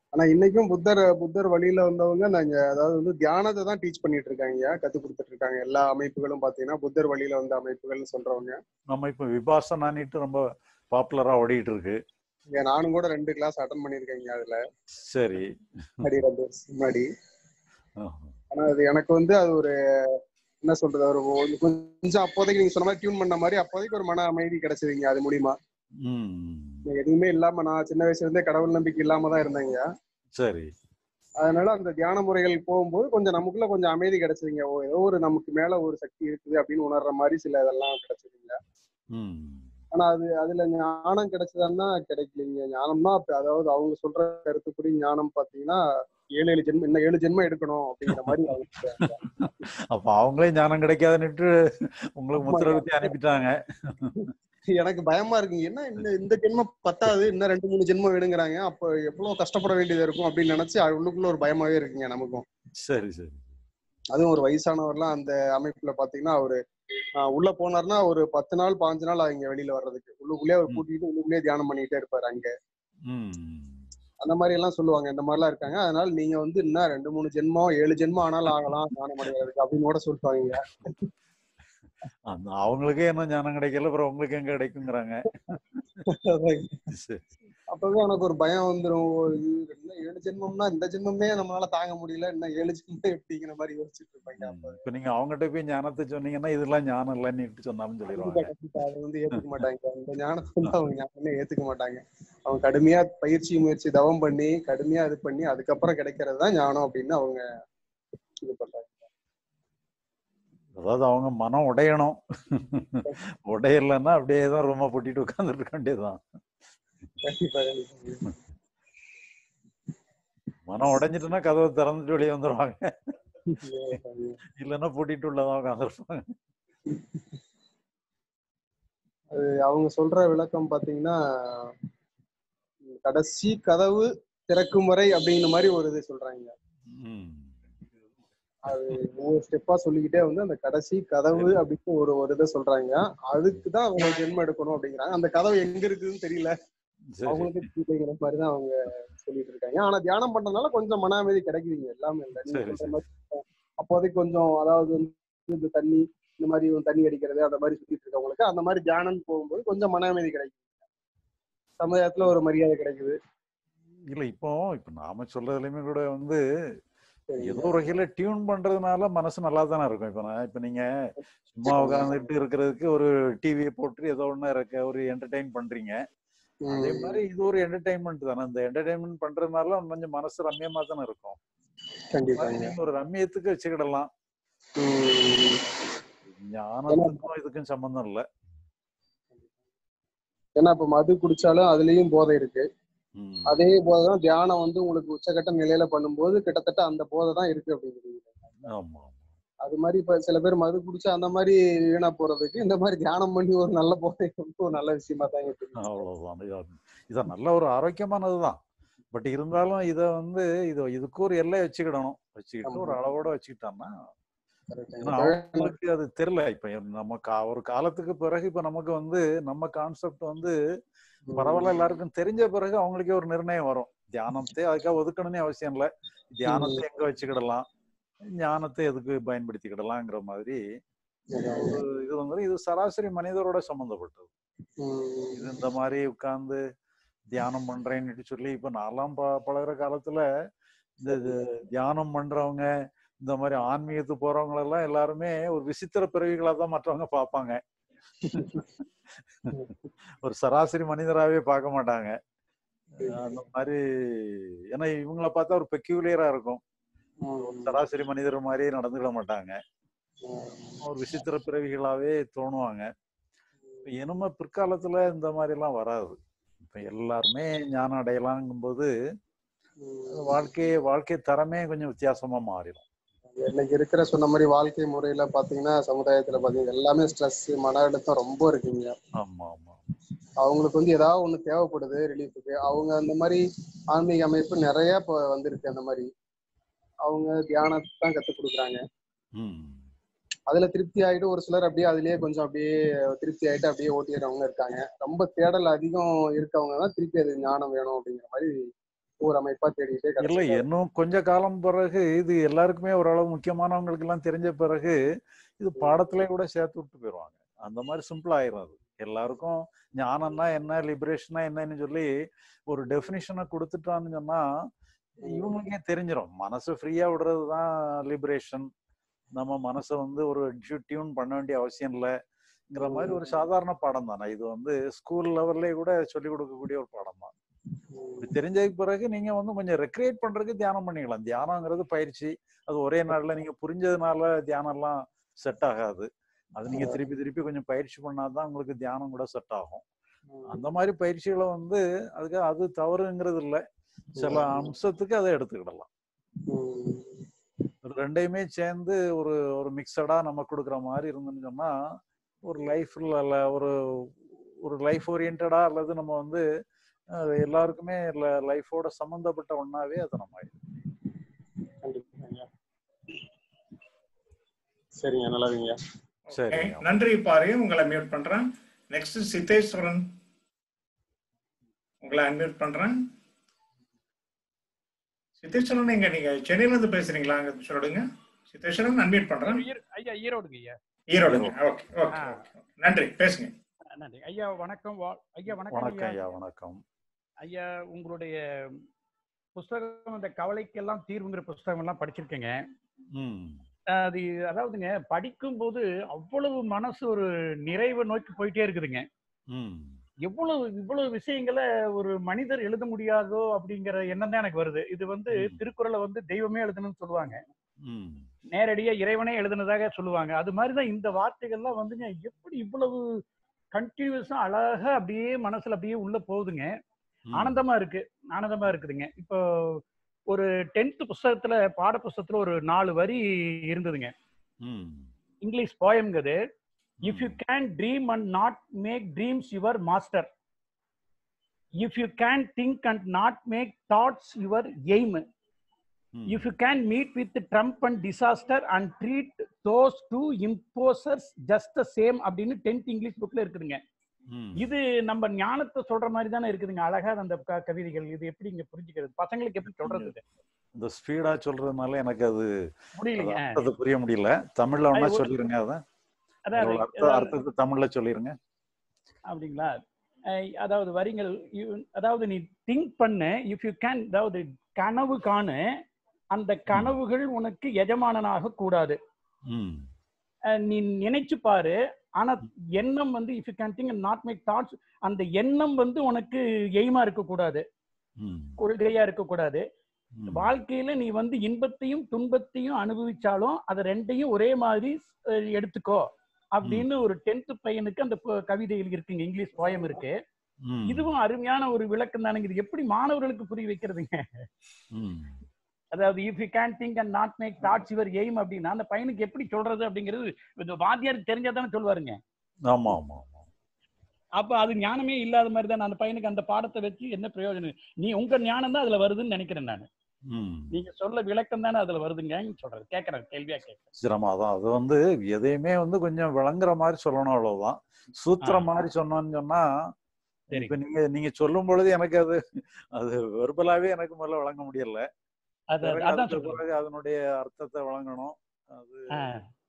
ஆனா இன்னைக்கும் புத்தர் புத்தர் வழியில வந்தவங்க நாங்க அதாவது வந்து தியானத்தை தான் டீச் பண்ணிட்டு இருக்காங்க கத்து கொடுத்துட்டு இருக்காங்க எல்லா அமைப்புகளும் பாத்தீங்கன்னா புத்தர் வழியில வந்த அமைப்புகள்னு சொல்றவங்க நம்ம இப்ப விபாசனானிட்டு ரொம்ப பாப்புலரா ஓடிட்டு இருக்கு இங்க நானும் கூட ரெண்டு கிளாஸ் அட்டன் பண்ணிருக்கேங்க அதுல சரி முன்னாடி ரெண்டு வருஷம் முன்னாடி ஆஹ். ஆனா அது எனக்கு வந்து அது ஒரு என்ன சொல்றது ஒரு ஒரு கொஞ்சம் அப்போதைக்கு நீங்க சொன்ன மாதிரி டியூன் பண்ண மாதிரி அப்போதைக்கு ஒரு மன அமைதி கிடைச்சதுங்க அது மூலியமா ம் எதுவுமே இல்லாம நான் சின்ன வயசுல இருந்தே கடவுள் நம்பிக்கை இல்லாம தான் இருந்தேங்க சரி அதனால அந்த தியான முறைகள் போகும்போது கொஞ்சம் நமக்குள்ள கொஞ்சம் அமைதி கிடைச்சதுங்க ஓ ஏதோ ஒரு நமக்கு மேல ஒரு சக்தி இருக்குது அப்படின்னு உணர்ற மாதிரி சில இதெல்லாம் கிடைச்சதுங்க ம் ஆனா அது அதுல ஞானம் கிடைச்சதுன்னா கிடைக்கலைங்க ஞானம்னா அப்ப அதாவது அவங்க சொல்ற கருத்துப்படி ஞானம் பாத்தீங்கன்னா ஏழு ஏழு ஜென்மம் இன்னும் ஏழு ஜென்மம் எடுக்கணும் அப்படிங்கிற மாதிரி அவங்க சொல்றாங்க. அப்ப அவங்களே ஞானம் கிடைக்காதுன்னுட்டு உங்களுக்கு முத்திர குத்தி அனுப்பிட்டாங்க எனக்கு பயமா இருக்குங்க என்ன இந்த இந்த ஜென்மம் பத்தாது இன்னும் ரெண்டு மூணு ஜென்மம் வேணுங்கிறாங்க அப்ப எவ்வளவு கஷ்டப்பட வேண்டியது இருக்கும் அப்படின்னு நினைச்சு அது உள்ளுக்குள்ள ஒரு பயமாவே இருக்குங்க நமக்கும் சரி சரி அதுவும் ஒரு வயசானவர்லாம் அந்த அமைப்புல பாத்தீங்கன்னா அவரு ஆஹ் உள்ள போனார்னா ஒரு பத்து நாள் பாஞ்சு நாள் அவங்க வெளியில வர்றதுக்கு உள்ளுக்குள்ளேயே அவர் கூட்டிட்டு உள்ளுக்குள்ளேயே தியானம் பண்ணிட்டே இருப்பாரு அங்க ம் அந்த மாதிரி எல்லாம் சொல்லுவாங்க இந்த மாதிரிலாம் இருக்காங்க அதனால நீங்க வந்து இன்னும் ரெண்டு மூணு ஜென்மம் ஏழு ஜென்மம் ஆனாலும் ஆகலாம் ஞானம் அடைகிறதுக்கு அப்படின்னு கூட சொல்லிட்டாங்க அந்த அவங்களுக்கே என்ன ஞானம் கிடைக்கல அப்புறம் உங்களுக்கு எங்க கிடைக்குங்கிறாங்க சரி. அப்பவே எனக்கு ஒரு பயம் வந்துரும் ஓ, இது இன்னும் ஏழு ஜென்மம்னா இந்த ஜென்மமே நம்மளால தாங்க முடியல இன்னும் ஏழு ஜென்மம் எப்படிங்கிற மாதிரி யோசிச்சுட்டு இருப்பாங்க அப்ப இப்ப நீங்க அவங்ககிட்ட போய் ஞானத்தை சொன்னீங்கன்னா இதெல்லாம் ஞானம் இல்லைன்னு சொன்னாலும் சொல்லிடுவாங்க கண்டிப்பா கண்டிப்பா அதை வந்து ஏத்துக்க மாட்டாங்க இந்த ஞானத்தை வந்து அவங்க ஞானமே ஏத்துக்க மாட்டாங்க அவங்க கடுமையா பயிற்சி முயற்சி தவம் பண்ணி கடுமையா இது பண்ணி அதுக்கப்புறம் கிடைக்கிறது தான் ஞானம் அப்படின்னு அவங்க இது பண்றாங்க அதாவது அவங்க மனம் உடையணும் உடையலைன்னா அப்படியே தான் ரொம்ப பூட்டிட்டு உட்கார்ந்துட்டு இருக்க வேண்டியதுதான் கண்டிப்பா கண்டிப்பா மனம் உடைஞ்சிட்டுன்னா கதவை திறந்துட்டு வெளியே வந்துருவாங்க இல்லைன்னா பூட்டிட்டு உள்ளதான் உட்காந்துருப்பாங்க அது அவங்க சொல்ற விளக்கம் பாத்தீங்கன்னா உம், கடைசி கதவு திறக்கும் வரை அப்படிங்கிற மாதிரி ஒரு இது சொல்றாங்க ம். அது ஒவ்வொரு ஸ்டெப்பா சொல்லிக்கிட்டே வந்து அந்த கடைசி கதவு அப்படின்னு ஒரு ஒரு இதை சொல்றாங்க அதுக்கு தான் அவங்க ஜென்மம் எடுக்கணும் அப்படிங்கிறாங்க அந்த கதவு எங்க இருக்குதுன்னு தெரியல சரி அவங்களுக்கு தெரியலைங்கிற மாதிரி தான் அவங்க சொல்லிட்டு இருக்காங்க ஆனா தியானம் பண்றதுனால கொஞ்சம் மன அமைதி கிடைக்குதுங்க எல்லாமே இல்ல நீங்க சரி, சொல்ற சரி. மாதிரி அப்போதைக்கு கொஞ்சம் அதாவது வந்து இந்த தண்ணி இந்த மாதிரி தண்ணி அடிக்கிறது அந்த மாதிரி சுத்திட்டு இருக்கவங்களுக்கு அந்த மாதிரி தியானம் போகும்போது கொஞ்சம் மன அமைதி கிடைக்கும் சமுதாயத்துல ஒரு மரியாதை கிடைக்குது இல்ல இப்போ இப்ப நாம சொல்றதுலயுமே கூட வந்து சரிங்க. ஏதோ ஒரு வகையில டியூன் பண்றதுனால மனசு நல்லா தானே இருக்கும் இப்ப நான் இப்ப நீங்க சும்மா உட்காந்துட்டு இருக்கிறதுக்கு ஒரு டிவியை போட்டு ஏதோ ஒண்ணு இருக்க ஒரு என்டர்டைன் பண்றீங்க அதே உம் மாதிரி இது ஒரு என்டர்டைன்மெண்ட் தானே அந்த என்டர்டைன்மெண்ட் பண்றதுனால கொஞ்சம் மனசு ரம்யமா தானே இருக்கும் அது கண்டிப்பாங்க மாதிரி நீங்க ஒரு ரம்யத்துக்கு வச்சுக்கிடலாம் உம் ஞானத்துக்கும் இதுக்கும் சம்பந்தம் இல்ல ஏன்னா இப்ப மது குடிச்சாலும் அதுலயும் போதை இருக்கு ம். அதே போதை தான் தியானம் வந்து உங்களுக்கு உச்சகட்ட நிலையில பண்ணும்போது கிட்டத்தட்ட அந்த போதை தான் இருக்கு அப்படிங்கிறீங்க ஆமா அது மாதிரி இப்ப சில பேர் மது குடிச்சு அந்த மாதிரி வீணா போறதுக்கு இந்த மாதிரி தியானம் பண்ணி ஒரு நல்ல போதை வந்து ஒரு நல்ல விஷயமா தான் இருக்கு அவ்வளவுதான் இது- இது நல்ல ஒரு ஆரோக்கியமானதுதான் பட் இருந்தாலும் இத வந்து இது இதுக்கு ஒரு எல்லை வச்சுக்கிடணும் வச்சுக்கிட்டு ஒரு ஆமா. அளவோட வச்சுக்கிட்டோம்னா Correct. ஏன்னா இப்பவே அவங்களுக்கு அது தெரியல இப்ப நம்ம கா- ஒரு காலத்துக்கு பிறகு இப்ப நமக்கு வந்து நம்ம கான்செப்ட் வந்து பரவாயில்ல எல்லாருக்கும் தெரிஞ்ச பிறகு அவங்களுக்கே ஒரு நிர்ணயம் வரும் தியானத்தை அதுக்காக ஒதுக்கணும்னே அவசியம் இல்ல தியானத்தை எங்க வச்சுக்கிடலாம் ஞானத்தை எதுக்கு பயன்படுத்திக்கிடலாங்கிற மாதிரி ஒரு இது வந்து இது சராசரி மனிதரோட சம்பந்தப்பட்டது உம் இது இந்த மாதிரி உட்கார்ந்து தியானம் பண்றேன்னு சொல்லி இப்ப நான்லாம் ப- பழகுற காலத்துல இந்த இது தியானம் பண்றவங்க இந்த மாதிரி ஆன்மீகத்துக்கு போறவங்க எல்லாம் எல்லாருமே ஒரு விசித்திர பிறவிகளா தான் மற்றவங்க பார்ப்பாங்க ஒரு சராசரி மனிதராவே பார்க்க மாட்டாங்க அந்த மாதிரி ஏன்னா இவங்கள பார்த்தா ஒரு பெக்யூலியரா இருக்கும் உம் சராசரி மனிதர் மாதிரியே நடந்துக்கிட மாட்டாங்க உம் ஒரு விசித்திர பிறவிகளாவே தோணுவாங்க இப்ப இனிமே பிற்காலத்துல இந்த மாதிரி எல்லாம் வராது இப்ப எல்லாருமே ஞானம் அடையலாங்கும்போது உம் வாழ்க்கை வாழ்க்கை தரமே கொஞ்சம் வித்தியாசமா மாறிடும் இன்னைக்கு இருக்கிற சொன்ன மாதிரி வாழ்க்கை முறையில பாத்தீங்கன்னா சமுதாயத்துல பாத்தீங்கன்னா எல்லாமே ஸ்ட்ரெஸ் மன அழுத்தம் ரொம்ப இருக்குங்க ஆமா ஆமா அவங்களுக்கு வந்து ஏதாவது ஒண்ணு தேவைப்படுது ரிலீஃபுக்கு அவங்க அந்த மாதிரி ஆன்மீக அமைப்பு நிறைய இப்போ வந்திருக்கு அந்த மாதிரி அவங்க தியானத்தை தான் கத்துக் கொடுக்குறாங்க ம் அதுல திருப்தி ஆயிட்டு ஒரு சிலர் அப்படியே அதுலயே கொஞ்சம் அப்படியே திருப்தி ஆயிட்டு அப்படியே ஓட்டிடுறவங்க இருக்காங்க ரொம்ப தேடல் அதிகம் இருக்கவங்க தான் திருப்பி அது ஞானம் வேணும் அப்படிங்கிற மாதிரி ஒரு அமைப்பா தேடிட்டே இல்ல கிடைச்சிருக்காரு இன்னும் கொஞ்ச காலம் பிறகு இது எல்லாருக்குமே ஓரளவு முக்கியமானவங்களுக்கு எல்லாம் தெரிஞ்ச பிறகு இது பாடத்திலே கூட சேர்த்து விட்டு போயிடுவாங்க அந்த மாதிரி சிம்பிள் ஆயிரும் அது எல்லாருக்கும் ஞானம்னா என்ன லிபரேஷனா என்னன்னு சொல்லி ஒரு டெஃபினிஷனை கொடுத்துட்டான்னு சொன்னா இவங்களுக்கே தெரிஞ்சிடும் மனசை ஃப்ரீயா விடுறது தான் லிபரேஷன் நம்ம மனசை வந்து ஒரு டியூன் பண்ண வேண்டிய அவசியம் இல்லைங்கிற மாதிரி ஒரு சாதாரண பாடம் தானே இது வந்து ஸ்கூல் லெவல்லே கூட சொல்லிக் கொடுக்கக்கூடிய ஒரு பாடம் தான் இப்படி தெரிஞ்சதுக்கு பிறகு நீங்க வந்து கொஞ்சம் ரெக்ரியேட் பண்றதுக்கு தியானம் பண்ணிக்கலாம் தியானங்கிறது பயிற்சி அது ஒரே நாள்ல நீங்க புரிஞ்சதுனால தியானம் எல்லாம் செட் ஆகாது அது நீங்க திருப்பி திருப்பி கொஞ்சம் பயிற்சி பண்ணாதான் உங்களுக்கு தியானம் கூட செட் ஆகும் அந்த மாதிரி பயிற்சிகளை வந்து அதுக்கு அது தவறுங்கிறது இல்லை சில அம்சத்துக்கு அதை எடுத்துக்கிடலாம் ரெண்டையுமே சேர்ந்து ஒரு ஒரு மிக்சடா நம்ம கொடுக்குற மாதிரி இருந்துன்னு சொன்னா ஒரு லைஃப்ல அல்ல ஒரு ஒரு லைஃப் ஓரியன்டா அல்லது நம்ம வந்து அஹ், எல்லாருக்குமே லைஃபோட சம்பந்தப்பட்ட ஒண்ணாவே அதை நம்ம கண்டிப்பாங்க சரிங்க நல்லதுங்க சரி Okay, நன்றி பாரு உங்களை மியூட் பண்றேன் நெக்ஸ்ட் சித்தேஸ்வரன் உங்களை அன்மியூட் பண்றேன் சித்தேஸ்வரன் எங்க நீங்க சென்னையில இருந்து பேசுறீங்களா அங்க சொல்லுங்க சித்தேஸ்வரன் அன்மியூட் பண்றேன் ஈர- ஐயா ஈரோடுங்க ஐயா ஈரோடுங்க ஓகே ஓகே ஆ. நன்றி பேசுங்க நன்றி ஐயா வணக்கம் வா- ஐயா வணக்கம் வணக்கம் ஐயா ஐயா வணக்கம் ஐயா உங்களுடைய புஸ்தகம் அந்த கவலைக்கெல்லாம் தீர்வுங்கிற புஸ்தகம் எல்லாம் படிச்சிருக்கேங்க ம் அது அதாவதுங்க படிக்கும்போது அவ்வளவு மனசு ஒரு நிறைவை நோக்கி போயிட்டே இருக்குதுங்க ம் எவ்வளவு இவ்வளவு விஷயங்களை ஒரு மனிதர் எழுத முடியாதோ அப்படிங்கிற எண்ணம் தான் எனக்கு வருது இது வந்து ம். திருக்குறளை வந்து தெய்வமே எழுதணும்னு சொல்லுவாங்க ம் நேரடியா இறைவனே எழுதுனதாக சொல்லுவாங்க அது மாதிரிதான் இந்த வார்த்தைகள்லாம் வந்துங்க எப்படி இவ்வளவு கண்டினியூஸா அழகா அப்படியே மனசுல அப்படியே உள்ள போகுதுங்க ம். ஆனந்தமா இருக்கு ஆனந்தமா இருக்குதுங்க இப்போ ஒரு டென்த் புஸ்தகத்துல பாட புஸ்தகத்துல ஒரு நாலு வரி இருந்ததுங்க ம் இங்கிலீஷ் போயம்ங்கிறது if you can dream and not make dreams your master if you can think and not make thoughts your aim ம். If you can meet with triumph and disaster and treat those two impostors just the same அப்படின்னு tenth English புக்ல இருக்குதுங்க ம். இது நம்ம ஞானத்தை சொல்ற மாதிரி தானே இருக்குதுங்க அழகா அந்த க- கவிதைகள் இது எப்படி இங்க புரிஞ்சுக்கிறது பசங்களுக்கு எப்படி சொல்றது இது? இந்த ஸ்பீடா சொல்றதுனால எனக்கு அது அது முடியலைங்க அர்த்தத்தை புரிய முடியல தமிழ்ல ஒன்னா அது ஒரு- சொல்லிருங்க அத அதாவது அதோட அர்த்த அர்த்தத்தை தமிழ்ல சொல்லிருங்க அப்படிங்களா அஹ் அதாவது வரிகள் you- அதாவது நீ திங்க் பண்ணு இஃப் யூ கேன் அதாவது கனவு காணு அந்த கனவுகள் உனக்கு எஜமானனாக கூடாது ம் அஹ் நீ நினைச்சு பாரு ஆனா எண்ணம் வந்து if you can think not make thoughts அந்த எண்ணம் வந்து உனக்கு எய்மா இருக்கக்கூடாது ம் கொள்கையா இருக்கக்கூடாது ம். வாழ்க்கையில நீ வந்து இன்பத்தையும் துன்பத்தையும் அனுபவிச்சாலும் அதை ரெண்டையும் ஒரே மாதிரி அஹ், எடுத்துக்கோ அப்படின்னு ஒரு டென்த் பையனுக்கு அந்த ப- கவிதைகள் இருக்குங்க இங்கிலீஷ் போயம் இருக்கு ம். இதுவும் அருமையான ஒரு விளக்கம் தானுங்க இது எப்படி மாணவர்களுக்கு புரிய வைக்கிறதுங்க ம். அதாவது if you can think and not make thoughts your aim அப்படின்னா அந்த பையனுக்கு எப்படி சொல்றது அப்படிங்கிறது இந்த வாத்தியாருக்கு தெரிஞ்சா தானே சொல்லுவாருங்க ஆமா ஆமா ஆமா அப்ப அது ஞானமே இல்லாத மாதிரி தான் அந்த பையனுக்கு அந்த பாடத்தை வச்சு என்ன பிரயோஜனம் நீ உங்க ஞானம் தான் அதுல வருதுன்னு நினைக்கிறேன் நான் ம் நீங்க சொல்ல விளக்கம் தானே அதுல வருதுங்க சொல்றது கேட்கறேன் கேள்வியா கேட்கறேன் சிரமம் அதான் அது வந்து எதையுமே வந்து கொஞ்சம் விளங்குற மாதிரி சொல்லணும் அவ்வளவுதான் சூத்திரம் ஆ. மாதிரி சொன்னோம்னு சொன்னா சரி. இப்ப நீங்க நீங்க சொல்லும் பொழுது எனக்கு அது அது வெர்பலாவே எனக்கு முதல்ல வழங்க முடியல அது பிறகு அதான் அதுக்கு சொல்றேன் பிறகு அதனுடைய அர்த்தத்தை வழங்கணும் அது ஆ.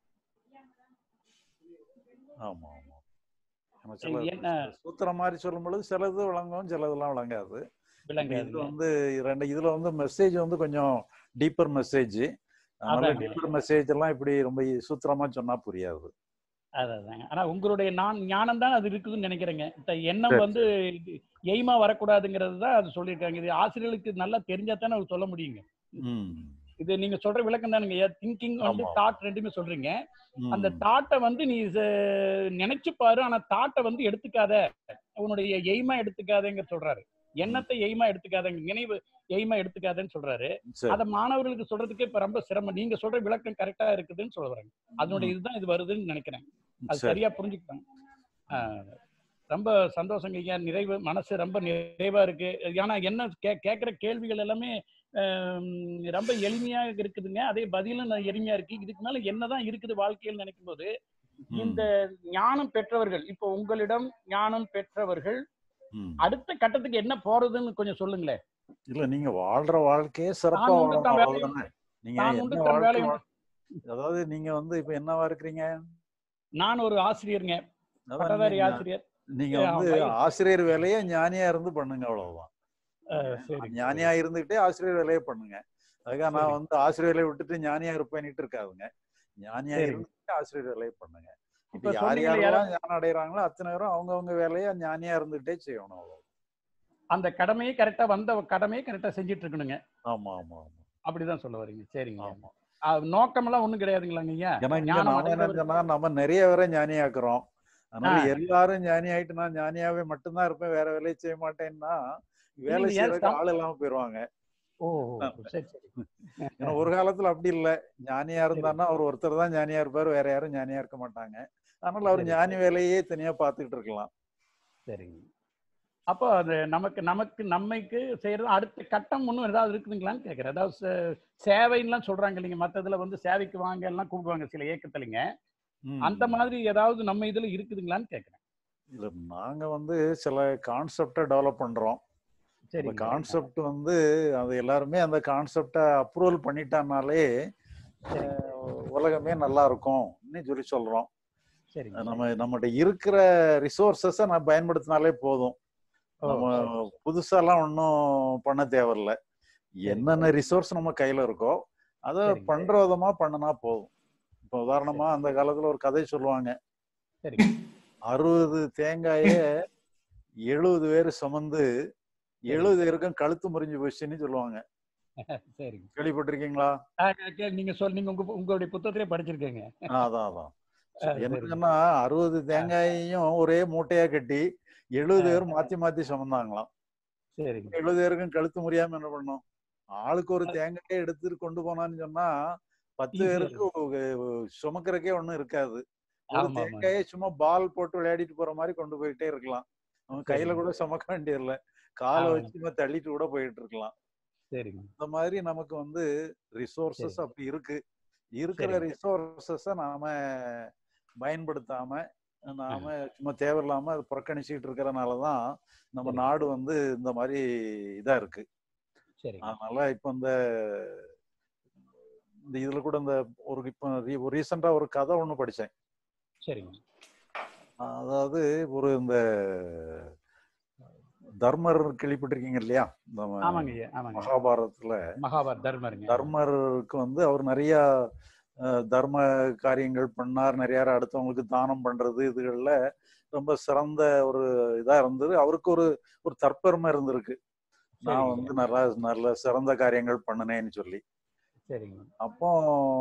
ஆமா ஆமா நம்ம சில என்ன சூத்திரம் மாதிரி சொல்லும் பொழுது சிலது விளங்கும் சிலதெல்லாம் விளங்காது இப்ப இது விளங்காதுங்க வந்து ரெண்டு இதுல வந்து மெசேஜ் வந்து கொஞ்சம் டீப்பர் மெசேஜ் அதனால அதாங்க. டீப்பர் மெசேஜ் எல்லாம் இப்படி ரொம்ப சூத்திரமா சொன்னா புரியாது அதாங்க ஆனா உங்களுடைய நான் ஞானம் தான் அது இருக்குதுன்னு நினைக்கிறேங்க இந்த எண்ணம் சரி, வந்து எய்மா வரக்கூடாதுங்கிறது தான் அது சொல்லியிருக்காங்க இது ஆசிரியர்களுக்கு நல்லா தெரிஞ்சா தானே அவர் சொல்ல முடியுங்க ம் இது நீங்க சொல்ற விளக்கம் தானுங்க திங்கிங் வந்து ஆமா. தாட் ரெண்டுமே சொல்றீங்க ம். அந்த தாட்டை வந்து நீ ச- நினைச்சு பாரு ஆனா தாட்டை வந்து எடுத்துக்காத உன்னுடைய எய்மா எடுத்துக்காதேங்க சொல்றாரு எண்ணத்தை எய்மா எடுத்துக்காதங்க நினைவு எய்மா எடுத்துக்காதேன்னு சொல்றாரு சரி அத மாணவர்களுக்கு சொல்றதுக்கு இப்ப ரொம்ப சிரமம் நீங்க சொல்ற விளக்கம் கரெக்டா இருக்குதுன்னு சொல்றாங்க அதனுடைய ம். இதுதான் இது வருதுன்னு நினைக்கிறேன் அது சரி சரியா புரிஞ்சுக்கிட்டாங்க ஆஹ் ரொம்ப சந்தோஷங்க ஐயா நிறைவு மனசு ரொம்ப நிறைவா இருக்கு ஏன்னா என்ன கே கேட்குற கேள்விகள் எல்லாமே ஆம், ரொம்ப எளிமையா இருக்குதுங்க அதே பதிலும் நான் எளிமையா இருக்கு இதுக்கு மேல என்னதான் இருக்குது வாழ்க்கையில் நினைக்கும் போது ம். இந்த ஞானம் பெற்றவர்கள் இப்போ உங்களிடம் ஞானம் பெற்றவர்கள் ம். அடுத்த கட்டத்துக்கு என்ன போறதுன்னு கொஞ்சம் சொல்லுங்களேன் இல்ல நீங்க வாழ்ற வாழ்க்கையே சிறப்பா தான் உண்டு வாழணும் தான் வேலையும் அவ்வளவுதானே நீங்க தான் உண்டு என்ன தன் வாழ்க்கை வேலையும் வாழ்- அதாவது நீங்க வந்து இப்ப என்னவா இருக்கிறீங்க நான் ஒரு ஆசிரியருங்க அதான் பட்டதாரி நீங்க ஆசிரியர் நீங்க ஏ, வந்து வயல். ஆசிரியர் வேலையை ஞானியா இருந்து பண்ணுங்க அவ்வளவுதான் அஹ், சரி ஞானியா இருந்துகிட்டே ஆசிரியர் வேலையை பண்ணுங்க அதுக்காக நான் சரி. வந்து ஆசிரியர் வேலையை விட்டுட்டு ஞானியா இருப்பேன்னுட்டு இருக்காதுங்க ஞானியா சரி. இருந்துட்டு ஆசிரியர் வேலையை பண்ணுங்க இப்ப இப்ப யார் சொன்னீங்களே யாரெல்லாம் ஞானம் அடைகிறாங்களோ அத்தனை பேரும் அவங்கவங்க வேலையை ஞானியா இருந்துகிட்டே செய்யணும் அவ்வளவு அந்த கடமையை கரெக்டா வந்த கடமையை கரெக்டா செஞ்சுட்டு இருக்கணுங்க ஆமா ஆமா ஆமா அப்படிதான் சொல்ல வரீங்க சரிங்க ஆமா அஹ், நோக்கமெல்லாம் ஒண்ணும் கிடையாதுங்களாங்க ஐயா ஏன்னா இங்க ஞானம் நாம அடைந்தவர் என்னன்னா நம்ம நிறைய பேரை ஞானியாக்குறோம் அதனால ஆ. எல்லாரும் ஞானி ஆயிட்டு நான் ஞானியாவே மட்டும்தான் இருப்பேன் வேற வேலையை செய்ய மாட்டேன்னா வேலை இல்லைங்க, செய்யறதுக்கு சம்- ஆள் இல்லாம போயிருவாங்க ஓ ஓ, சரி சரி ஏன்னா ஒரு காலத்துல அப்படி இல்ல ஞானியா இருந்தான்னா அவர் ஒருத்தர் தான் ஞானியா இருப்பாரு வேற யாரும் ஞானியா இருக்க மாட்டாங்க அதனால அவர் சரி. ஞானி வேலையே தனியா பாத்துக்கிட்டு இருக்கலாம் சரிங்க அப்போ அது நமக்கு நமக்கு நம்மைக்கு செய்யறது அடுத்த கட்டம் ஒன்றும் ஏதாவது இருக்குதுங்களான்னு கேட்குறேன் அதாவது சே- சேவைன்னுலாம் சொல்றாங்க இல்லைங்க மற்றதுல வந்து சேவைக்கு வாங்க எல்லாம் கூப்பிடுவாங்க சில இயக்கத்துலங்க ம். அந்த மாதிரி ஏதாவது நம்ம இதுல இருக்குதுங்களான்னு கேட்குறேன் இல்ல நாங்க வந்து சில கான்செப்டை டெவலப் பண்றோம் அந்த சரிங்க கான்செப்ட் வந்து அது எல்லாருமே அந்த கான்செப்டை அப்ரூவல் பண்ணிட்டானாலே அஹ், உலகமே நல்லா இருக்கும்னு சொல்லி சொல்றோம் சரிங்க நம்ம நம்மகிட்ட இருக்கிற ரிசோர்சஸை நான் பயன்படுத்தினாலே போதும் ஓ, நம்ம சரி. புதுசாலாம் ஒன்றும் பண்ண தேவையில்ல என்னென்ன ரிசோர்ஸ் நம்ம கையில இருக்கோ அதை சரிங்க. பண்ற விதமா பண்ணினா போதும் இப்போ உதாரணமா அந்த காலத்துல ஒரு கதை சொல்லுவாங்க சரிங்க அறுபது தேங்காய எழுபது பேர் சுமந்து எழுபது பேருக்கும் கழுத்து முறிஞ்சு போச்சுன்னு சொல்லுவாங்க சரிங்க கேள்விப்பட்டிருக்கீங்களா ஆ, கே- கே- நீங்க சொல் நீங்க உங்க உங்களுடைய புத்தகத்திலே படிச்சிருக்கீங்க ஆ, அதான் அதான் ஆ, என்னன்னா அறுபது தேங்காயையும் ஒரே மூட்டையா கட்டி எழுபது பேர் மாத்தி மாத்தி சுமந்தாங்களாம் சரிங்க எழுபது பேருக்கும் கழுத்து முடியாம என்ன பண்ணோம் ஆளுக்கு ஒரு தேங்காயை எடுத்துட்டு கொண்டு போனான்னு சொன்னா பத்து Easy-ஆ பேருக்கு ஒ- சுமக்கறக்கே ஒண்ணும் இருக்காது ஒரு ஆமா, ஆமா. தேங்காயை சும்மா பால் போட்டு விளையாடிட்டு போற மாதிரி கொண்டு போயிட்டே இருக்கலாம் அவன் கையில சரிங்க. கூட சுமக்க வேண்டியதில்ல காலை ஆமா. வச்சு சும்மா தள்ளிட்டு கூட போயிட்டு இருக்கலாம் சரிங்க இந்த மாதிரி நமக்கு வந்து ரிசோர்சஸ் சரி. அப்படி இருக்கு இருக்கிற சரிங்க. ரிசோர்சஸ நாம பயன்படுத்தாம நாம சும்மா தேவையில்லாம அதை புறக்கணிச்சுட்டு இருக்கிறனாலதான் நம்ம சரி. நாடு வந்து இந்த மாதிரி இதா இருக்கு சரிங்க அதனால இப்ப இந்த இந்த இதுல கூட இந்த ஒரு இப்ப ரீசெண்டா ஒரு கதை ஒண்ணு படிச்சேன் சரிங்க அதாவது ஒரு இந்த தர்மர் கேள்விப்பட்டிருக்கீங்க இல்லையா நம்ம ஆமாங்க ஐயா ஆமாங்க மகாபாரதத்துல மகாபாரத் தர்மருங்க தர்மருக்கு வந்து அவர் நிறைய அஹ், தர்ம காரியங்கள் பண்ணார் நிறைய அடுத்தவங்களுக்கு தானம் பண்றது இதுகள்ல ரொம்ப சிறந்த ஒரு இதா இருந்தது அவருக்கு ஒரு ஒரு தற்பெருமை இருந்திருக்கு நான் சரிங்க. வந்து நல்லா நல்ல சிறந்த காரியங்கள் பண்ணினேன்னு சொல்லி சரிங்க அப்போ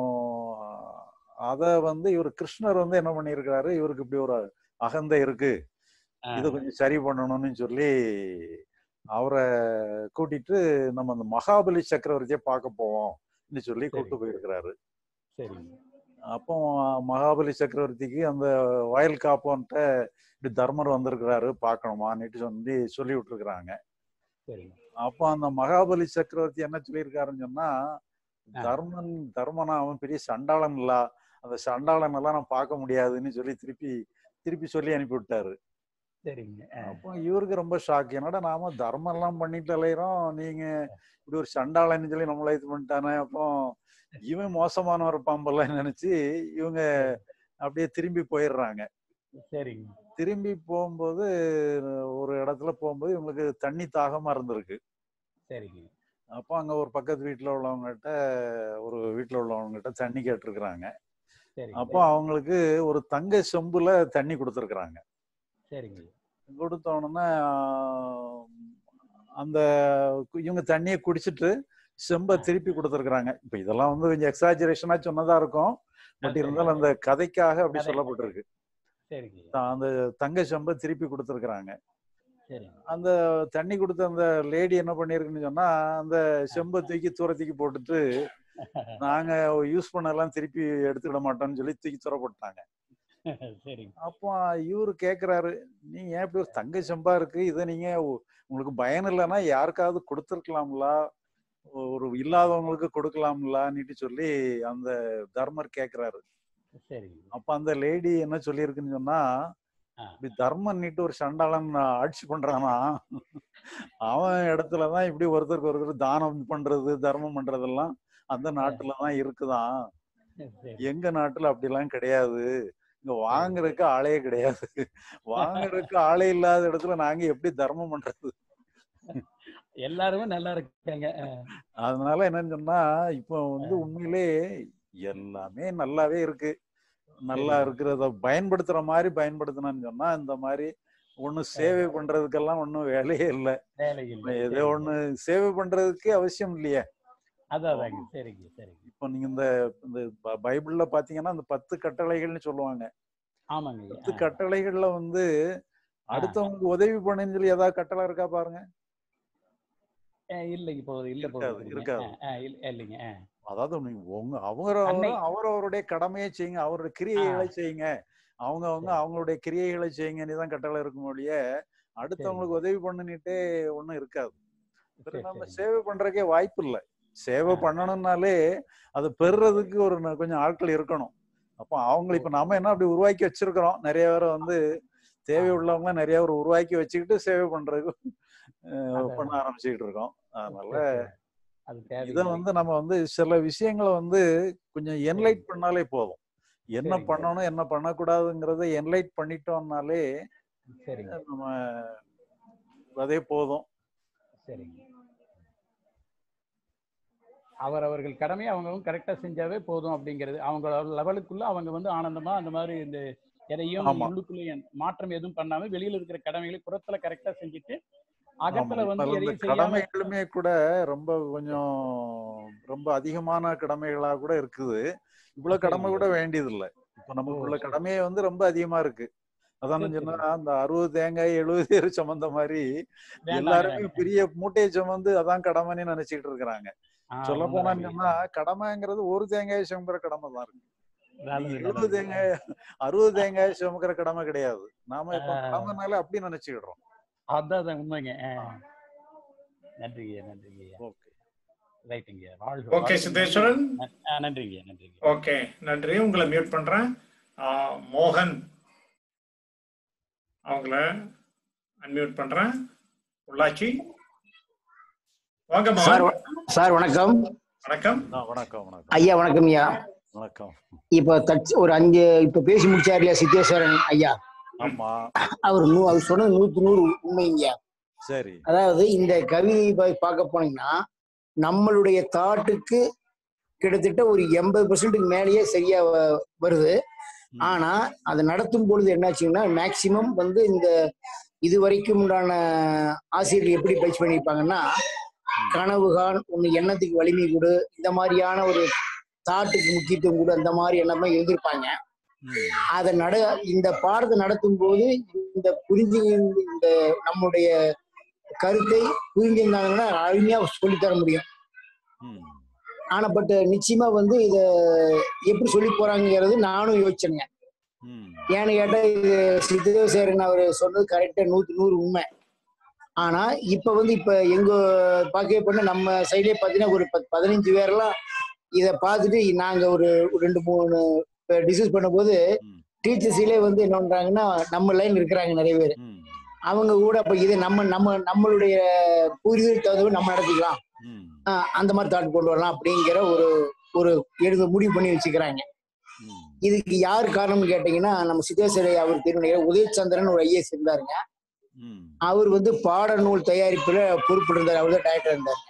அத வந்து இவர் கிருஷ்ணர் வந்து என்ன பண்ணியிருக்கிறாரு இவருக்கு இப்படி ஒரு அகந்தை இருக்கு ஆ, இதை கொஞ்சம் சரி பண்ணணும்னு சொல்லி அவரை கூட்டிட்டு நம்ம அந்த மகாபலி சக்கரவர்த்தியை பார்க்க போவோம்னு சொல்லி சரி. கூட்டு போயிருக்கிறாரு சரிங்க அப்போ மகாபலி சக்கரவர்த்திக்கு அந்த வயல் காப்போன்ட்ட இப்படி தர்மர் வந்திருக்கிறாரு பார்க்கணுமான்னுட்டு சொல்லி சொல்லி விட்டுருக்குறாங்க சரிங்க அப்போ அந்த மகாபலி சக்கரவர்த்தி என்ன சொல்லியிருக்காருன்னு சொன்னா ஆ. தர்மன் தர்மனா அவன் பெரிய சண்டாளன் இல்ல அந்த சண்டாளன் எல்லாம் நான் பார்க்க முடியாதுன்னு சொல்லி திருப்பி திருப்பி சொல்லி அனுப்பி விட்டாரு சரிங்க ஆ, அப்போ இவருக்கு ரொம்ப ஷாக் என்னடா நாம தர்மம் எல்லாம் பண்ணிட்டு அலையிறோம் நீங்க இப்படி ஒரு சண்டாளன்னு சொல்லி நம்மள இது பண்ணிட்டானே அப்போ இவன் மோசமானவர் பாம்பெல்லாம் நினைச்சு இவங்க அப்படியே திரும்பி போயிடுறாங்க சரிங்க திரும்பி போகும்போது ஒரு இடத்துல போகும்போது இவங்களுக்கு தண்ணி தாகமா இருந்திருக்கு சரிங்க அப்போ அங்க ஒரு பக்கத்து வீட்டுல உள்ளவங்ககிட்ட ஒரு வீட்டுல உள்ளவங்ககிட்ட தண்ணி கேட்டிருக்கிறாங்க சரிங்க அப்போ அவங்களுக்கு ஒரு தங்க செம்புல தண்ணி கொடுத்துருக்குறாங்க சரிங்க கொடுத்த உடனே ஆஹ், அந்த கு- இவங்க தண்ணியை குடிச்சிட்டு செம்பை திருப்பி கொடுத்துருக்குறாங்க இப்ப இதெல்லாம் வந்து கொஞ்சம் எக்ஸாஜரேஷனா சொன்னதா இருக்கும் பட் சரி. இருந்தாலும் அந்த கதைக்காக அப்படி கதை. சொல்லப்பட்டிருக்கு சரிங்க த- அந்த தங்க செம்பை திருப்பி கொடுத்துருக்குறாங்க சரிங்க அந்த தண்ணி கொடுத்த அந்த லேடி என்ன பண்ணிருக்குன்னு சொன்னா அந்த செம்பை தூக்கி தூரத்துக்கு போட்டுட்டு நாங்க யூஸ் பண்ணலாம் திருப்பி எடுத்துக்கிட மாட்டோம்னு சொல்லி தூக்கி தூர போட்டாங்க சரிங்க அப்போ இவரு கேக்குறாரு நீங்க ஏன் இப்படி ஒரு தங்க செம்பா இருக்கு இதை நீங்க உ- உங்களுக்கு பயன் இல்லைன்னா யாருக்காவது கொடுத்துருக்கலாம்ல ஒரு இல்லாதவங்களுக்கு கொடுக்கலாம்லான்னுட்டு சொல்லி அந்த தர்மர் கேக்குறாரு சரிங்க அப்ப அந்த லேடி என்ன சொல்லியிருக்குன்னு சொன்னா இப்படி தர்மன்னிட்டு ஒரு சண்டாளன் ஆட்சி பண்றானா அவன் இடத்துலதான் இப்படி ஒருத்தருக்கு ஒருத்தர் தானம் பண்றது தர்மம் பண்றதெல்லாம் அந்த நாட்டுலதான் இருக்குதான் சரி எங்க நாட்டுல அப்படிலாம் கிடையாது இங்க வாங்குறதுக்கு ஆளே கிடையாது வாங்குறதுக்கு ஆளே இல்லாத இடத்துல நாங்க எப்படி தர்மம் பண்றது எல்லாருமே நல்லா இருக்காங்க அஹ், அதனால என்னன்னு சொன்னா இப்போ வந்து உண்மையிலே எல்லாமே நல்லாவே இருக்கு நல்லா சரி இருக்கிறத பயன்படுத்துற மாதிரி பயன்படுத்தினான்னு சொன்னா இந்த மாதிரி ஒண்ணு சேவை பண்றதுக்கெல்லாம் ஒண்ணும் வேலையே இல்லை வேலை இல்லை ஏதோ சரிங்க ஒண்ணு சேவை பண்றதுக்கு அவசியம் இல்லையே அதான் அதாங்க சரிங்க சரிங்க இப்போ நீங்க இந்த இந்த ப- பைபிள்ல பாத்தீங்கன்னா இந்த பத்து கட்டளைகள்னு சொல்லுவாங்க ஆமாங்க பத்து ஐயா கட்டளைகள்ல வந்து அடுத்தவங்களுக்கு உதவி பண்ணுன்னு சொல்லி ஏதாவது கட்டளை இருக்கா பாருங்க அஹ் இல்லைங்க இப்போ இல்ல இருக்காது போகுதுங்க இருக்காது இல்லைங்க அஹ். அதாவது நீங்க உங்க அவங்க அன்னை அவரவருடைய கடமையை செய்யுங்க அவருடைய ஆ கிரியைகளை செய்யுங்க அவங்க அவங்க சரி அவங்களுடைய கிரியைகளை செய்யுங்கன்னு தான் கட்டளை இருக்கும் ஒழிய சரிங்க அடுத்தவங்களுக்கு உதவி பண்ணிட்டே ஒண்ணும் இருக்காது பிறகு சரி நம்ம சரிங்க சேவை பண்றதுக்கே வாய்ப்பு இல்லை சேவை ஆ பண்ணணும்னாலே அதை பெறுறதுக்கு ஒரு ந- கொஞ்சம் ஆட்கள் இருக்கணும் அப்போ அவங்களை ஓ இப்ப நம்ம என்ன அப்படி உருவாக்கி வச்சிருக்கிறோம் நிறைய பேரை வந்து ஆ தேவை உள்ளவங்க நிறைய பேர் உருவாக்கி வச்சுக்கிட்டு சேவை பண்றதுக்கு அஹ், அதான் பண்ண அதான் ஆரம்பிச்சுக்கிட்டு இருக்கோம் அதனால சரி சரி அது இதை தேவையில்லை வந்து நம்ம வந்து சில விஷயங்களை வந்து கொஞ்சம் என்லைட் சரிங்க பண்ணாலே போதும் என்ன சரிங்க பண்ணணும் என்ன பண்ணக்கூடாதுங்கிறத என்லைட் பண்ணிட்டோம்னாலே சரிங்க நம்ம அதே போதும் சரிங்க அவரவர்கள் கடமையை அவங்கவுங்க கரெக்டாக செஞ்சாவே போதும் அப்படிங்கிறது அவங்க லெவலுக்குள்ள அவங்க வந்து ஆனந்தமா அந்த மாதிரி இந்த எதையும் ஆமா உள்ளுக்குள்ளே மாற்றம் எதுவும் பண்ணாம வெளியில இருக்கிற கடமைகளை புறத்துல கரெக்டா செஞ்சுட்டு ஆமா அகத்துல இப்ப வந்து இந்த எதையும் செய்யாம கடமைகளுமே கூட ரொம்ப கொஞ்சம் ரொம்ப அதிகமான கடமைகளா கூட இருக்குது இவ்வளவு கடமை சரிங்க கூட வேண்டியது இல்லை இப்ப ஓ நமக்குள்ள சரி கடமையே வந்து ரொம்ப அதிகமா இருக்கு அதான் சரி சொன்னா சரிங்க அந்த அறுபது தேங்காய் எழுபது பேர் சுமந்த மாதிரி வேண்டாங்க எல்லாருமே வேண்டாங்க பெரிய மூட்டையை சுமந்து அதான் கடமைன்னு நினைச்சிட்டு இருக்கிறாங்க ஆ சொல்ல உண்மைதாங்க போனான்னு சொன்னா கடமைங்கிறது ஒரு தேங்காய் சுமக்கிற கடமை தான் இருக்கு நல்லது எழுபது நல்லது தேங்காய் அறுபது தேங்காய் சுமக்கிற கடமை கிடையாது நாம இப்ப ஆ, கடமைனால அப்படி நினைச்சுக்கிடுறோம் அதான் அதான் உண்மைங்க ஆ. நன்றிங்க நன்றிங்க ஓகே ரைட்டுங்க வாழ்க ஓகே வாழ்க நன்றி சித்தேஸ்வரன் ந- ஆ, நன்றிங்க நன்றிங்க ஓகே நன்றி உங்களை மியூட் பண்றேன் ஆ, மோகன் அவங்கள அன்மியூட் பண்றேன் உள்ளாச்சி வாங்க சார் மோகன் வ- சார் வணக்கம் வணக்கம் ஆ, வணக்கம் வணக்கம் ஐயா வணக்கம் ஐயா வணக்கம் இப்போ தச் ஒரு அஞ்சு இப்போ பேசி முடிச்சார் இல்லையா சித்தேஸ்வரன் ஐயா ஆமா அவர் நூ அவர் சொன்னது நூத்தி நூறு உண்மைங்க சரி அதாவது இந்த கவிதை போய் பார்க்க போனீங்கன்னா நம்மளுடைய தாட்டுக்கு கிட்டத்தட்ட ஒரு எண்பது பர்சன்ட்டுக்கு மேலேயே சரியா வ- வருது ம் ஆனா அதை நடத்தும் பொழுது என்னாச்சுங்கன்னா மேக்சிமம் வந்து இந்த இது வரைக்கும் உண்டான ஆசிரியர்கள் எப்படி பயிற்சி பண்ணியிருப்பாங்கன்னா ம் கனவுகான் உன் எண்ணத்துக்கு வலிமை கொடு இந்த மாதிரியான ஒரு தாட்டுக்கு முக்கியத்துவம் கொடு அந்த மாதிரி எல்லாமே எழுதியிருப்பாங்க ம் அதை நட இந்த பாடத்தை நடத்தும் போது இந்த புரிஞ்சு இந்த நம்முடைய கருத்தை புரிஞ்சிருந்தாங்கன்னா அருமையா சொல்லித்தர முடியும் ம் ஆனா பட் நிச்சயமா வந்து இத எப்படி சொல்லி போறாங்கிறது நானும் யோசிச்சேங்க ம் ஏன்னு கேட்டா இது சித்தேஸ்வரன் அவர் சொன்னது கரெக்டா நூத்தி நூறு உண்மை ஆனா இப்ப வந்து இப்ப எங்க பாக்கே பண்ண நம்ம சைடே பாத்தீங்கன்னா ஒரு பத்- பதினஞ்சு பேர்லாம் இத பார்த்துட்டு நாங்க ஒரு ஒரு ரெண்டு மூணு டிஸ்கஸ் பண்ணும்போது ம் டீச்சர்ஸிலே வந்து என்ன பண்றாங்கன்னா நம்ம லைன் இருக்கிறாங்க நிறைய பேர் ம் அவங்க கூட அப்ப இது நம்ம நம்ம நம்மளுடைய புரிதல் தகுந்த நம்ம நடத்திக்கலாம் ம் ஆஹ் அந்த மாதிரி தாட் கொண்டு வரலாம் அப்படிங்கிற ஒரு ஒரு எழுத முடிவு பண்ணி வச்சுக்கிறாங்க ம் இதுக்கு யார் காரணம்னு கேட்டீங்கன்னா நம்ம சித்தேஸ்வரை அவர் திருநகர் உதயச்சந்திரன் ஒரு ஐஏஎஸ் இருந்தாருங்க ம் அவர் வந்து பாடநூல் தயாரிப்புல பொறுப்பு இருந்தார் அவர் தான் டைரக்டர் இருந்தார்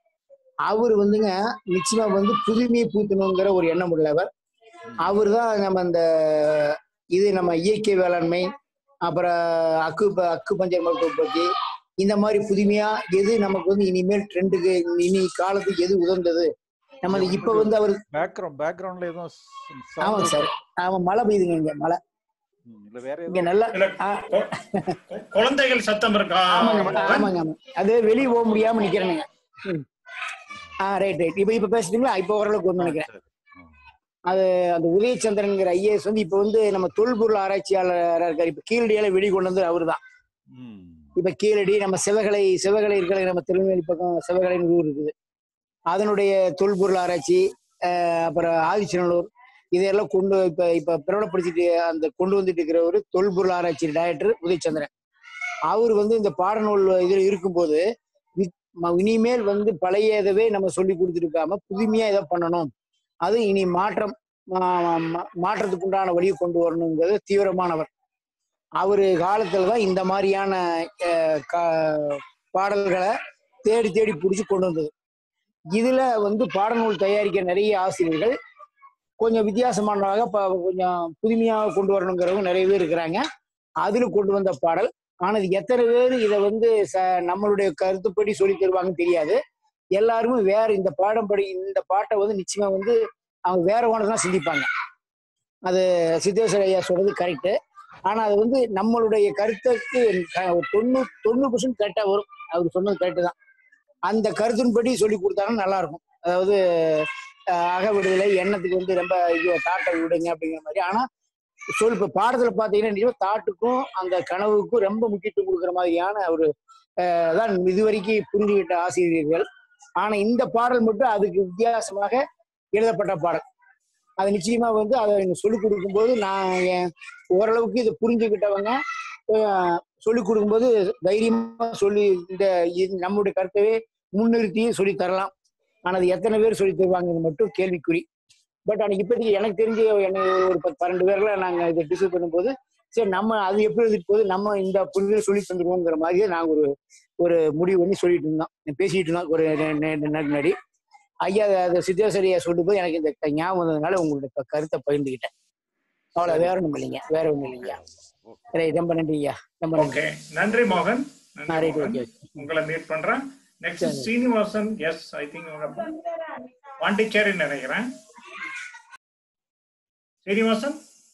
அவர் வந்துங்க நிச்சயமா வந்து புதுமையை பூத்தணுங்கிற ஒரு எண்ணம் உள்ளவர் ம் அவர் தான் நம்ம இந்த இது நம்ம இயற்கை வேளாண்மை அப்புறம் அக்கு ப- அக்கு பஞ்சர் மருத்துவ பத்தி இந்த மாதிரி புதுமையா எது நமக்கு வந்து இனிமேல் ட்ரெண்டுக்கு இனி காலத்துக்கு எது உதர்ந்தது நம்ம இல்ல இப்ப உங்களுக்கு வந்து அவர் பேக்ரவுண்ட் பேக்ரவுண்ட்ல எதுவும் சவுண்ட் ஆமாங்க இருக்கா சார் ஆமா மழை பெய்யுதுங்க இங்க மழை ம், இல்ல வேற இங்க எதுவும் நல்லா இல்ல ஆ, கொ- கொ- குழந்தைகள் சத்தம் இருக்கா ஆமாங்க மோகன் ஆமாங்க ஆமாங்க அது வெளியே போக முடியாம நிக்கிறேனுங்க ம். ஆ ரைட் ரைட் இப்போ இப்போ பேசுறீங்களா இப்போ ஓரளவுக்கு வந்து ஆ நினைக்கிறேன் சரி ம் அது அந்த உதயச்சந்திரன்ங்கிற ஐஏஎஸ் வந்து இப்போ வந்து நம்ம தொல்பொருள் ஆராய்ச்சியாளராக இருக்காரு இப்போ கீழடியால வெடி கொண்டு வந்து அவர் தான் ம் இப்போ கீழடி நம்ம சிவகலை சிவகலை இருக்கிற நம்ம திருநெல்வேலி பக்கம் சிவகலைன்னு ஊர் இருக்குது அதனுடைய தொல்பொருள் ஆராய்ச்சி அஹ் அப்புறம் ஆதிச்சநல்லூர் இதையெல்லாம் கொண்டு இப்ப இப்ப பிரபலப்படுத்திட்டு அந்த கொண்டு வந்துட்டு இருக்கிறவர் தொல்பொருள் ஆராய்ச்சி டைரக்டர் உதயச்சந்திரன் அவர் வந்து இந்த பாடநூல் இதில் இருக்கும்போது வி- ம- இனிமேல் வந்து பழையதவே நம்ம சொல்லி கொடுத்துருக்காம புதுமையா இதை பண்ணணும் அது இனி மாற்றம் மா- மா- மாற்றத்துக்கு உண்டான வழியை கொண்டு வரணுங்கிறது தீவிரமானவர் அவரு காலத்துல தான் இந்த மாதிரியான அஹ், கா- பாடல்களை தேடி தேடி பிடிச்சி கொண்டு வந்தது இதுல வந்து பாடநூல் தயாரிக்க நிறைய ஆசிரியர்கள் கொஞ்சம் வித்தியாசமானதாக ப- கொஞ்சம் புதுமையாக கொண்டு வரணுங்கிறவங்க நிறைய பேர் இருக்கிறாங்க அதுல கொண்டு வந்த பாடல் ஆனா இது எத்தனை பேர் இதை வந்து ச நம்மளுடைய கருத்துப்படி சொல்லி தருவாங்கன்னு தெரியாது எல்லாருமே வேற இந்த பாடம் படி இந்த பாட்டை வந்து நிச்சயமா வந்து அவங்க வேற ஒன்று தான் சிந்திப்பாங்க அது சித்தேஸ்வர ஐயா சொல்றது கரெக்டு ஆனா அது வந்து நம்மளுடைய கருத்துக்கு க- ஒரு தொண்ணூறு தொண்ணூறு பர்சன்ட் கரெக்டா வரும் அவர் சொன்னது கரெக்டு தான் அந்த கருத்தின்படி சொல்லி கொடுத்தாங்கன்னா நல்லா இருக்கும் அதாவது அஹ், அக விடுதலை எண்ணத்துக்கு வந்து ரொம்ப ஐயோ தாட்டை விடுங்க அப்படிங்கிற மாதிரி ஆனா சொல் இப்ப பாடத்துல பாத்தீங்கன்னா நிஜமா தாட்டுக்கும் அந்த கனவுக்கும் ரொம்ப முக்கியத்துவம் கொடுக்குற மாதிரியான ஒரு அஹ், தான் இதுவரைக்கும் புரிஞ்சுக்கிட்ட ஆசிரியர்கள் ஆனா இந்த பாடல் மட்டும் அதுக்கு வித்தியாசமாக எழுதப்பட்ட பாடல் அது நிச்சயமா வந்து அதை சொல்லிக் கொடுக்கும்போது நான் என் ஓரளவுக்கு இதை புரிஞ்சுக்கிட்டவங்க அஹ், சொல்லிக் கொடுக்கும்போது தைரியமா சொல்லி இந்த இது நம்முடைய கருத்தவே முன்னிறுத்தி சொல்லி தரலாம் ஆனா அது எத்தனை பேர் சொல்லி தருவாங்கன்னு மட்டும் கேள்விக்குறி பட் ஆனால் இப்போதைக்கு எனக்கு தெரிஞ்ச எனக்கு ஒரு பத்து பன்னெண்டு பேர்ல நாங்கள் இதை டிசைட் பண்ணும்போது சரி நம்ம அது எப்படி எழுதிட்டு போகுது நம்ம இந்த புரிதல் சொல்லி தந்துருவோங்கிற மாதிரியே நாங்கள் ஒரு ஒரு முடிவு பண்ணி சொல்லிட்டு இருந்தோம் பேசிட்டு இருந்தோம் ஒரு நே- நே- ரெண்டு நாள் முன்னாடி ஐயா அதை சித்தேஸ்வரியா சொல்லும்போது எனக்கு இந்த க- ஞாபகம் வந்ததுனால உங்களுடைய க- கருத்தை பகிர்ந்துக்கிட்டேன் அவ்வளோ வேற ஒன்றும் இல்லைங்க வேற ஒன்றும் இல்லைங்க ரைட் ரொம்ப நன்றி ஐயா ரொம்ப நன்றி ஓகே நன்றி மோகன் நன்றி ஆ, ரைட் மோகன். ஓகே உங்களை மீட் பண்றேன் நெக்ஸ்ட் சரி. சீனிவாசன் எஸ் ஐ திங்க் உங்க பாண்டிச்சேரி நினைக்கிறேன் Srinivasan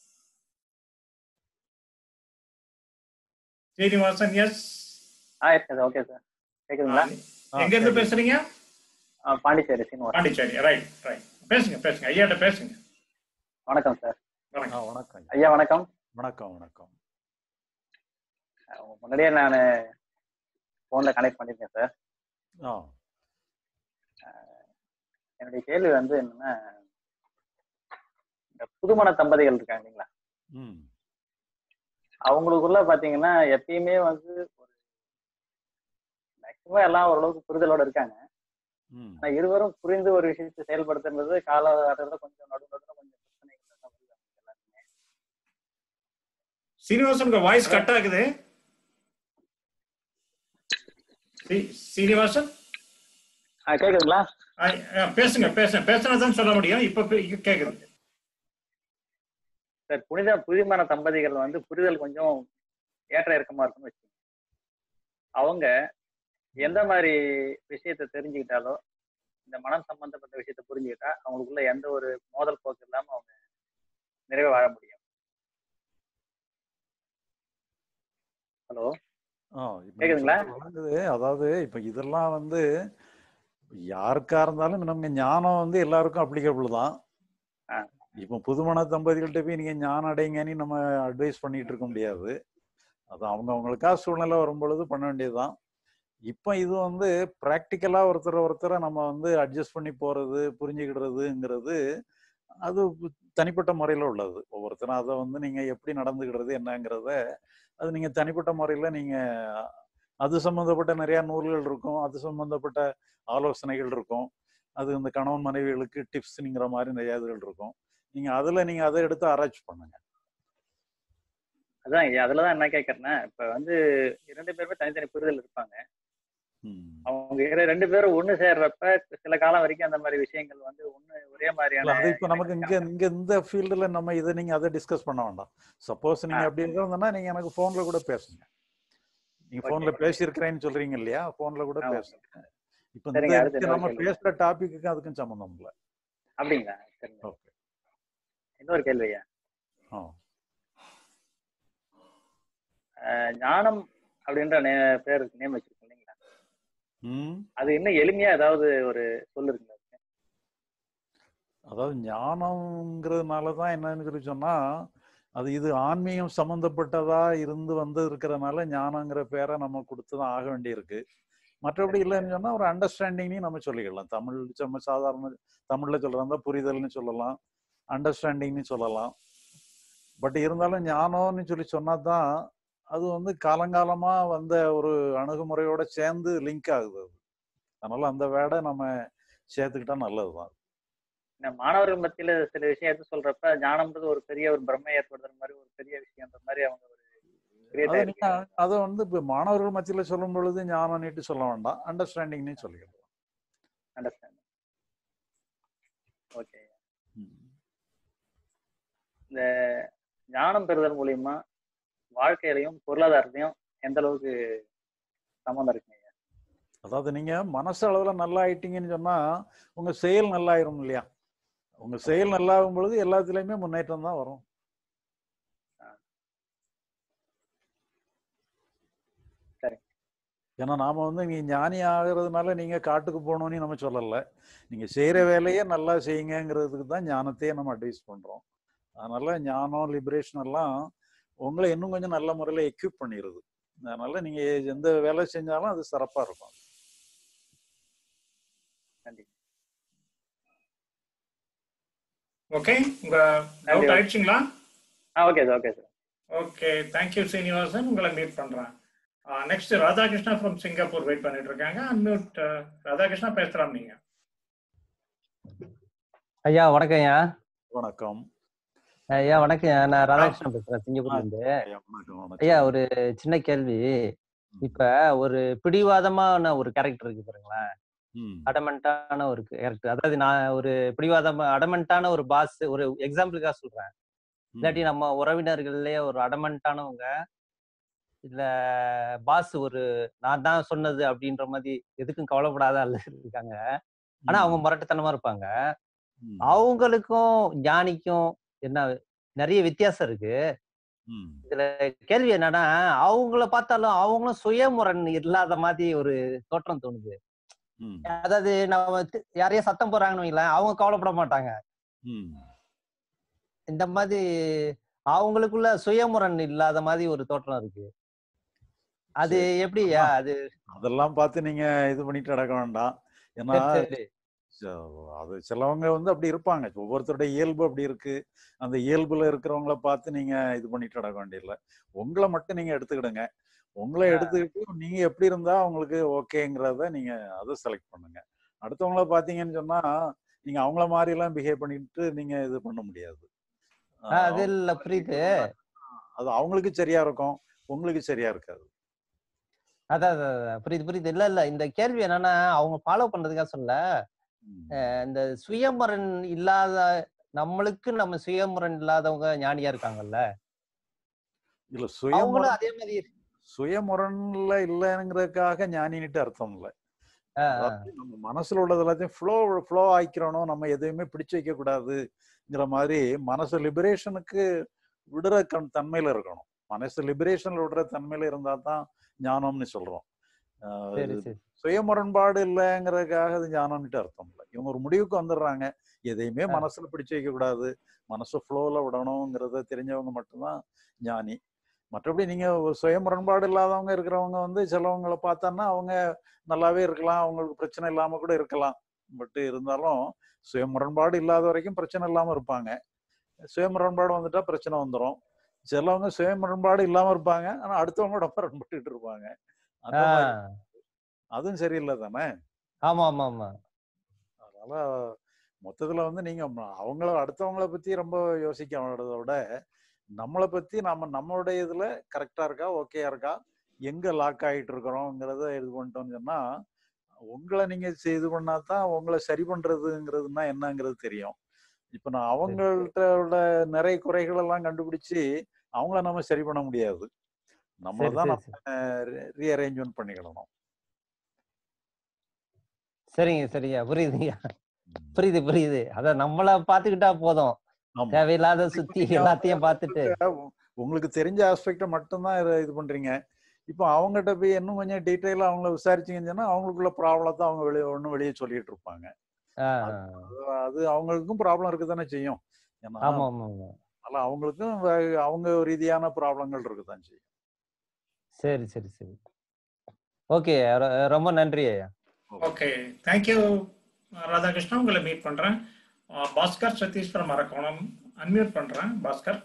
Srinivasan yes ah yes sir okay sir கேக்குதுங்களா எங்க இருந்து பேசுறீங்க ஆ, பாண்டிச்சேரி சீனிவாசன் பாண்டிச்சேரி ரைட் ரைட் பேசுங்க பேசுங்க ஐயாட்ட பேசுங்க வணக்கம் சார் ஆ வணக்கம் ஐயா வணக்கம் வணக்கம் வணக்கம் அஹ் முன்னாடியே நான் ஃபோன்ல கனெக்ட் பண்ணிருக்கேன் சார் ஆ என்னுடைய கேள்வி வந்து என்னன்னா இந்த புதுமண தம்பதிகள் இருக்காங்க இல்லைங்களா ம் அவங்களுக்குள்ள பாத்தீங்கன்னா எப்பயுமே வந்து ஒரு மேக்சிமம் எல்லாம் ஓரளவுக்கு புரிதலோட இருக்காங்க ம் ஆனா இருவரும் புரிந்து ஒரு விஷயத்தை செயல்படுத்துறது காலகட்டத்தில் கொஞ்சம் நடு நடுவில் கொஞ்சம் பிரச்சனைகள் எல்லாம் வருது அவங்களுக்கு எல்லாருக்குமே. சீனிவாசன் உங்க வாய்ஸ் கட் ஆகுது சீ- சீனிவாசன் ஆ கேக்குதுங்களா ஆ, ஆ, பேசுங்க பேசுங்க பேசுனதான் சொல்ல முடியும் இப்ப பே- கேக்குது சார் புனித புதுமண தம்பதிகள் வந்து புரிதல் கொஞ்சம் ஏற்ற இறக்கமா இருக்கும்னு வச்சுக்கோங்க அவங்க எந்த மாதிரி விஷயத்தை தெரிஞ்சுக்கிட்டாலோ இந்த மனம் சம்பந்தப்பட்ட விஷயத்தை புரிஞ்சுக்கிட்டா அவங்களுக்குள்ள எந்த ஒரு மோதல் போக்கு இல்லாம அவங்க நிறைவே வாழ முடியும் ஹலோ ஆ இப்ப நீங்க கேக்குதுங்களா? சொல்றது விளங்குது அதாவது இப்ப இதெல்லாம் வந்து யாருக்கா இருந்தாலும் நமக்கு ஞானம் வந்து எல்லாருக்கும் அப்ளிகபிள் தான் ஆ. இப்ப புதுமண தம்பதிகள்கிட்ட போய் நீங்க ஞானம் அடைங்கன்னு நம்ம அட்வைஸ் பண்ணிட்டு இருக்க முடியாது அது அவங்க அவங்களுக்கா சூழ்நிலை வரும் பொழுது பண்ண வேண்டியதுதான் இப்போ இது வந்து ப்ராக்டிக்கலா ஒருத்தர் ஒருத்தரை நம்ம வந்து அட்ஜஸ்ட் பண்ணி போறது புரிஞ்சுக்கிடுறதுங்கிறது அது தனிப்பட்ட முறையில உள்ளது ஒவ்வொருத்தரும் அதை வந்து நீங்க எப்படி நடந்துக்கிடுறது என்னங்கிறத அது நீங்க தனிப்பட்ட முறையில நீங்க அது சம்பந்தப்பட்ட நிறைய நூல்கள் இருக்கும் அது சம்பந்தப்பட்ட ஆலோசனைகள் இருக்கும் அது இந்த கணவன் மனைவிகளுக்கு டிப்ஸ்ங்கிற மாதிரி நிறைய இதுகள் இருக்கும் நீங்க அதுல நீங்க அதை எடுத்து ஆராய்ச்சி பண்ணுங்க அதான் ஐயா, அதுலதான் என்ன கேட்கறேன்னா இப்ப வந்து இரண்டு பேருமே தனித்தனி புரிதல் இருப்பாங்க ம். அவங்க இரு- ரெண்டு பேரும் ஒண்ணு சேர்றப்ப சில காலம் வரைக்கும் அந்த மாதிரி விஷயங்கள் வந்து ஒண்ணு ஒரே இல்ல மாதிரியான அது இப்ப நமக்கு இங்க இங்க இந்த ஃபீல்டுல நம்ம இதை நீங்க அதை டிஸ்கஸ் பண்ண வேண்டாம் சப்போஸ் நீங்க ஆ. அப்படி இருந்ததுன்னா நீங்க எனக்கு போன்ல கூட பேசுங்க நீங்க போன்ல Okay. பேசியிருக்கிறேன்னு சொல்றீங்க இல்லையா போன்ல கூட ஆமா. பேசுங்க இப்ப இந்த சரிங்க, அடுத்து இதுக்கு இன்னொரு நம்ம கேள்வி. பேசுற டாபிக்கு அதுக்கும் சம்மந்தம் இல்லை அப்படிங்களா சரிங்க ஓகே இன்னொரு கேள்வி ஐயா ஆ அஹ் ஞானம் அப்படின்ற நே- பேருக்கு நேம் வச்சிருக்கோம் இல்லைங்களா ம் அது இன்னும் எளிமையா ஏதாவது ஒரு சொல் இருக்குங்களா அதாவது ஞானம்ங்கிறதுனால தான் என்னன்னு சொல்லி சொன்னா அது இது ஆன்மீகம் சம்பந்தப்பட்டதா இருந்து வந்து இருக்கிறதுனால ஞானங்கிற பேரை நம்ம கொடுத்து தான் ஆக வேண்டியிருக்கு மற்றபடி இல்லைன்னு சொன்னா ஒரு அண்டர்ஸ்டாண்டிங்கையும் நம்ம சொல்லிக்கலாம் தமிழ் நம்ம சாதாரண தமிழ்ல சொல்றதா புரிதல்னு சொல்லலாம் அண்டர்ஸ்டாண்டிங்னு சொல்லலாம் பட் இருந்தாலும் ஞானம்னு சொல்லி சொன்னா தான் அது வந்து காலங்காலமா வந்த ஒரு அணுகுமுறையோட சேர்ந்து லிங்க் ஆகுது அது அதனால அந்த வேடை நம்ம சேர்த்துக்கிட்டா நல்லதுதான் இந்த மாணவர்கள் மத்தியில சில விஷயம் எடுத்து சொல்றப்ப ஞானம்ன்றது ஒரு பெரிய ஒரு பிரம்மை ஏற்படுத்துற மாதிரி ஒரு பெரிய விஷயம்ன்ற மாதிரி அவங்க ஒரு கிரியேட் அதை ஆயிருக்கு நீங்க அதை வந்து இப்போ மாணவர்கள் மத்தியில சொல்லும் பொழுது ஞானம் நீட்டு சொல்ல வேண்டாம் அண்டர்ஸ்டாண்டிங்னு சொல்லிக்கலாம் அண்டர்ஸ்டாண்ட் ஓகே இந்த ஞானம் பெறுதல் மூலியமா வாழ்க்கையிலையும் பொருளாதாரத்தையும் எந்த அளவுக்கு சம்மந்தம் இருக்குங்க அதாவது நீங்க மனசு அளவுல நல்லா ஆயிட்டீங்கன்னு சொன்னா உங்க செயல் நல்லாயிரும் இல்லையா உங்க செயல் நல்லாகும் பொழுது எல்லாத்துலயுமே முன்னேற்றம் தான் வரும் சரி ஏன்னா நாம வந்து நீங்க ஞானி ஆகிறதுனால நீங்க காட்டுக்கு போகணும்னு நம்ம சொல்லல நீங்க செய்யற வேலையே நல்லா செய்யுங்கிறதுக்கு தான் ஞானத்தையே நம்ம அட்வைஸ் பண்றோம் அதனால ஞானம் லிபரேஷன் எல்லாம் உங்களை இன்னும் கொஞ்சம் நல்ல முறையில எக்யூப் பண்ணிடுது அதனால நீங்க எந்த வேலை செஞ்சாலும் அது சிறப்பா இருக்கும் நன்றி ஓகே உங்க நன்றி டவுட் ஆயிடுச்சுங்களா ஆ okay sir okay sir okay thank you Srinivasan உங்களை மீட் பண்றேன் next Radhakrishna from Singapore wait பண்ணிட்டு இருக்காங்க அன்மியூட் ராதாகிருஷ்ணா பேசலாம் நீங்க ஐயா வணக்கம் ஐயா வணக்கம் ஐயா வணக்கம் நான் ராதாகிருஷ்ணன் பேசுறேன் சிங்கப்பூர்ல இருந்து ஐயா, வணக்கம் வணக்கம் ஐயா ஒரு சின்ன கேள்வி இப்ப ஒரு பிடிவாதமான ஒரு கேரக்டர் இருக்கு பாருங்களேன் ம், அடமெண்டான ஒரு கேரக்டர் அதாவது நான் ஒரு பிடிவாதமா அடமெண்டான ஒரு பாஸ் ஒரு எக்ஸாம்பிளுக்காக சொல்றேன் இல்லாட்டி ம், நம்ம உறவினர்கள்லயே ஒரு அடமெண்டானவங்க இல்ல பாஸ் ஒரு நான் தான் சொன்னது அப்படின்ற மாதிரி எதுக்கும் கவலைப்படாத ஆளு இருக்காங்க ஆனா அவங்க ம், முரட்டுத்தனமா இருப்பாங்க ம், அவங்களுக்கும் ஞானிக்கும் என்ன நிறைய வித்தியாசம் இருக்கு ம், இதுல கேள்வி என்னன்னா அவங்கள பார்த்தாலும் அவங்களும் சுயமுரண் இல்லாத மாதிரி ஒரு தோற்றம் தோணுது ம், அதாவது நம்ம தி- யாரையோ சத்தம் போடுறாங்கன்னு வைங்களேன் அவங்க கவலைப்பட மாட்டாங்க ம். இந்த மாதிரி அவங்களுக்குள்ள சுயமுரண் இல்லாத மாதிரி ஒரு தோற்றம் இருக்கு அது சரி எப்படியா அதான் அது அதெல்லாம் பார்த்து நீங்க இது பண்ணிட்டு நடக்க வேண்டாம் ஏன்னா சரி சரி ச- அது சிலவங்க வந்து அப்படி இருப்பாங்க ஒவ்வொருத்தருடைய இயல்பு அப்படி இருக்கு அந்த இயல்புல இருக்கிறவங்கள பார்த்து நீங்க இது பண்ணிட்டு நடக்க வேண்டியதில்லை உங்களை மட்டும் நீங்க எடுத்துக்கிடுங்க உங்களை ஆ, எடுத்துக்கிட்டு நீங்க எப்படி இருந்தா உங்களுக்கு ஓகேங்கிறத நீங்க அதை செலக்ட் பண்ணுங்க அடுத்தவங்கள பாத்தீங்கன்னு சொன்னா நீங்க அவங்கள மாதிரி எல்லாம் பிஹேவ் பண்ணிட்டு நீங்க இது பண்ண முடியாது ஆ, ஆஹ் அது அவங்க இல்ல மாதிரி புரியுது அது அவங்களுக்கு சரியா இருக்கும் உங்களுக்கு சரியா இருக்காது அதான் அதான், அதான், புரியுது புரியுது இல்ல இல்ல இந்த கேள்வி என்னன்னா அவங்க ஃபாலோ பண்றதுக்காக சொல்ல ம். அஹ் இந்த சுயமுரண் இல்லாத நம்மளுக்கு நம்ம சுயமுரண் இல்லாதவங்க ஞானியா இருக்காங்கல்ல இல்ல அவங்களும் சுயமுரண் அதே மாதிரி சுயமுரண்ல இல்லைங்கிறதுக்காக ஞானின்ட்டு அர்த்தம் இல்லை ஆ, ஆ, அதாவது நம்ம மனசுல உள்ளது எல்லாத்தையும் ஃப்ளோ ஃப்ளோ ஆக்கிக்கணும் நம்ம எதையுமே பிடிச்சு வைக்க கூடாதுங்கிற மாதிரி மனசு லிபரேஷனுக்கு விடுற கண் தன்மையில இருக்கணும் மனசு லிபரேஷன்ல விடுற தன்மையில இருந்தா தான் ஞானம்னு சொல்றோம் ஆஹ் சரி இது சரி சுய முரண்பாடு இல்லைங்கிறதுக்காக அது ஞானம்னுட்டு அர்த்தம் இல்லை இவங்க ஒரு முடிவுக்கு வந்துடுறாங்க எதையுமே ஆ, மனசுல பிடிச்சு வைக்க கூடாது மனசு ஃப்ளோல விடணுங்கிறத தெரிஞ்சவங்க மட்டும்தான் ஞானி மற்றபடி நீங்க ஒரு சுய முரண்பாடு இல்லாதவங்க இருக்கிறவங்க வந்து சிலவங்களை பார்த்தோன்னா அவங்க நல்லாவே இருக்கலாம் அவங்களுக்கு பிரச்சனை இல்லாம கூட இருக்கலாம் பட் இருந்தாலும் சுய முரண்பாடு இல்லாத வரைக்கும் பிரச்சனை இல்லாம இருப்பாங்க சுய முரண்பாடு வந்துட்டா பிரச்சனை வந்துடும் சிலவங்க சுய முரண்பாடு இல்லாம இருப்பாங்க ஆனா அடுத்தவங்களோட முரண்பட்டுட்டு இருப்பாங்க அந்த ஆ, மாதிரி அதுவும் சரியில்லை தானே ஆமா ஆமா ஆமா அதனால மொத்தத்துல வந்து நீங்க ம- அவங்கள அடுத்தவங்கள பத்தி ரொம்ப யோசிக்க வேண்டதை விட நம்மளை பத்தி நம்ம நம்மளுடைய இதுல கரெக்டா இருக்கா ஓகேயா இருக்கா எங்க லாக் ஆயிட்டு இருக்கிறோங்கிறத இது பண்ணிட்டோம்னு சொன்னா உங்களை நீங்க செ- இது பண்ணா தான் உங்களை சரி பண்றதுங்கிறதுனா என்னங்கிறது தெரியும் இப்ப நான் சரி அவங்கள்ட்ட உள்ள நிறைய குறைகள் எல்லாம் கண்டுபிடிச்சு அவங்கள நம்ம சரி பண்ண முடியாது நம்மள சரி தான் சரி நம்ம சரி ரீஅரேஞ்ச்மெண்ட் பண்ணிக்கிடணும் சரிங்க சரிங்க புரியுதுங்க ம். புரியுது புரியுது அத நம்மள பாத்துக்கிட்டா போதும் ஆமா தேவையில்லாத இப்ப சுத்தி நீங்க எல்லாத்தையும் பார்த்துட்டு உங்க- உங்களுக்கு தெரிஞ்ச ஆஸ்பெக்ட மட்டும்தான் இத- இது பண்றீங்க இப்போ அவங்ககிட்ட போய் இன்னும் கொஞ்சம் டீட்டெயிலா அவங்கள விசாரிச்சீங்கன்னு சொன்னா அவங்களுக்குள்ள ப்ராப்ளத்தை அவங்க வெளியே ஒன்றும் வெளியே சொல்லிட்டு இருப்பாங்க ஆ, அது ஆ. அது அது அவங்களுக்கும் ப்ராப்ளம் இருக்கு தானே செய்யும் ஏன்னா ஆமா ஆமா ஆமா அதனால அவங்களுக்கும் வே- அவங்க ரீதியான ப்ராப்ளங்கள் இருக்கு தான் செய்யும் சரி சரி சரி ஓகே ரொம்ப நன்றி ஐயா ஓகே தேங்க்யூ ராதாகிருஷ்ணா உங்களை மீட் பண்றேன் ஆ, பாஸ்கர் சதீஸ்வரம் அரக்கோணம் அன்மியூட் பண்றேன் பாஸ்கர்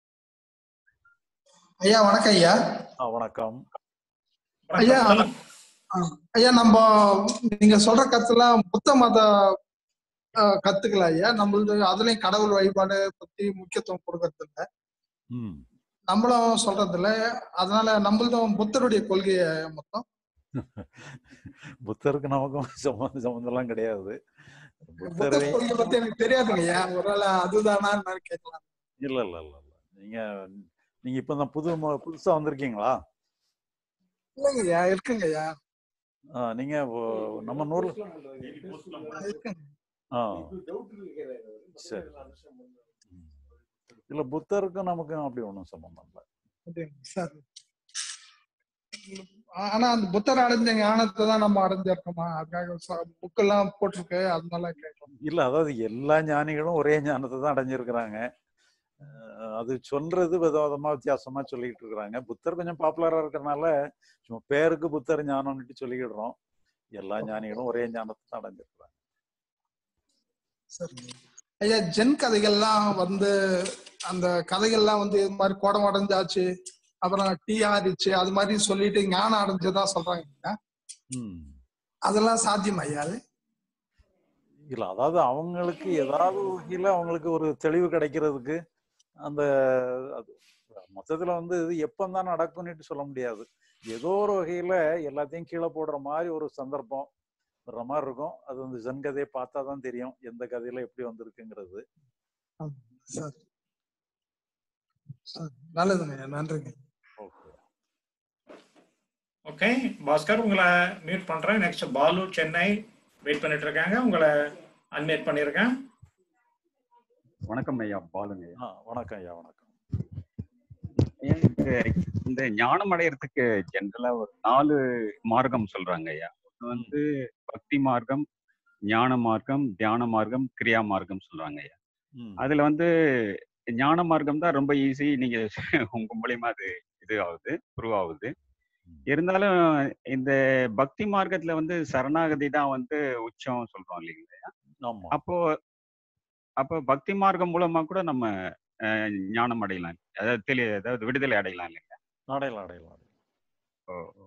ஐயா வணக்கம் ஐயா ஆ, வணக்கம் ஐயா வணக்கம் சொல்லுங்க ஆ, ஐயா நம்ம நீங்க சொல்ற கருத்துலாம் புத்த மத ஆ, கத்துக்கல ஐயா நம்மளது அதுலயும் கடவுள் வழிபாடு பத்தி முக்கியத்துவம் கொடுக்கறது இல்ல ம் நம்மளும் சொல்றது இல்ல அதனால நம்மளதும் புத்தருடைய கொள்கை மொத்தம் புத்தருக்கு நமக்கும் சம்மந்தம் சம்மந்தம்லாம் கிடையாது புத்தர் புத்தரை கொள்கை பத்தி எனக்கு தெரியாதுங்க ஐயா ஒருவேளை அதுதானான்னு கேட்கலாம் இல்ல இல்ல இல்ல இல்ல நீங்க நீங்க இப்ப தான் புது மு- புதுசா வந்திருக்கீங்களா இல்லைங்க ஐயா இருக்குங்க ஐயா ஆ, நீங்க ஓ- நம்ம நூறு இருக்குங்க ஆ சரி ம். இல்ல புத்தருக்கும் நமக்கும் அப்படி ஒண்ணும் சம்பந்தம் இல்லை அப்படிங்க சார் ஆனா அந்த புத்தர் அடைஞ்ச ஞானத்தை தான் நம்ம அடைஞ்சிருக்கோமா அதுக்காக புக்கெல்லாம் போட்டிருக்கு அதனால கேட்கலாம் இல்ல அதாவது எல்லா ஞானிகளும் ஒரே ஞானத்தை தான் அடைஞ்சிருக்கிறாங்க அஹ் அது சொல்றது விதவிதமா வித்தியாசமா சொல்லிட்டு இருக்கிறாங்க புத்தர் கொஞ்சம் பாப்புலரா இருக்கிறனால சும்மா பேருக்கு புத்தர் ஞானம்னுட்டு சொல்லிக்கிடுறோம் எல்லா ஞானிகளும் ஒரே ஞானத்தை தான் அடைஞ்சிருக்கிறாங்க சரி ஐயா ஜென் கதைகள்லாம் வந்து அந்த கதைகள்லாம் வந்து இது மாதிரி கோடம் அடைஞ்சாச்சு அப்புறம் டீ ஆறிச்சு அது மாதிரி சொல்லிட்டு ஞானம் அடைஞ்சதா சொல்றாங்க இல்லையா? ம் அதெல்லாம் சாத்தியமா ஐயா அது இல்ல அதாவது அவங்களுக்கு ஏதாவது வகையில அவங்களுக்கு ஒரு தெளிவு கிடைக்கிறதுக்கு அந்த அது மொத்தத்துல வந்து இது எப்பந்தான் நடக்கும்னுட்டு சொல்ல முடியாது ஏதோ ஒரு வகையில எல்லாத்தையும் கீழே போடுற மாதிரி ஒரு சந்தர்ப்பம் வர்ற மாதிரி இருக்கும் அது வந்து ஜென் கதையை பார்த்தா தான் தெரியும் எந்த கதையில எப்படி வந்திருக்குங்கிறது சரி சரி நல்லதுங்க ஐயா நன்றிங்க ஓகே ஓகே பாஸ்கர் உங்களை மியூட் பண்றேன் நெக்ஸ்ட் பாலு சென்னை வெயிட் பண்ணிட்டு இருக்காங்க உங்களை அன்மியூட் பண்ணியிருக்கேன் வணக்கம் ஐயா பாலுங்க ஐயா ஆ வணக்கம் ஐயா வணக்கம் ஐயா, இந்த- இந்த ஞானம் அடையறதுக்கு ஜென்ரலா ஒரு நாலு மார்க்கம் சொல்றாங்க ஐயா ஒண்ணு வந்து பக்தி மார்க்கம் ஞான மார்க்கம் தியான மார்க்கம் கிரியா மார்க்கம் சொல்றாங்க ஐயா ம் அதுல வந்து ஞான மார்க்கம் தான் ரொம்ப ஈஸி நீங்க உங்க மூலியமா அது இது ஆகுது ப்ரூவ் ஆகுது இருந்தாலும் இந்த பக்தி மார்க்கத்துல வந்து சரணாகதி தான் வந்து உச்சம் சொல்றோம் இல்லைங்களா ஐயா? ஆமா அப்போ அப்போ பக்தி மார்க்கம் மூலமா கூட நம்ம அஹ், ஞானம் அடையலாம் அதாவது தெளி அதாவது விடுதலை அடையலாம் இல்லைங்க அடையலாம் அடையலாம் ஓ ஓ.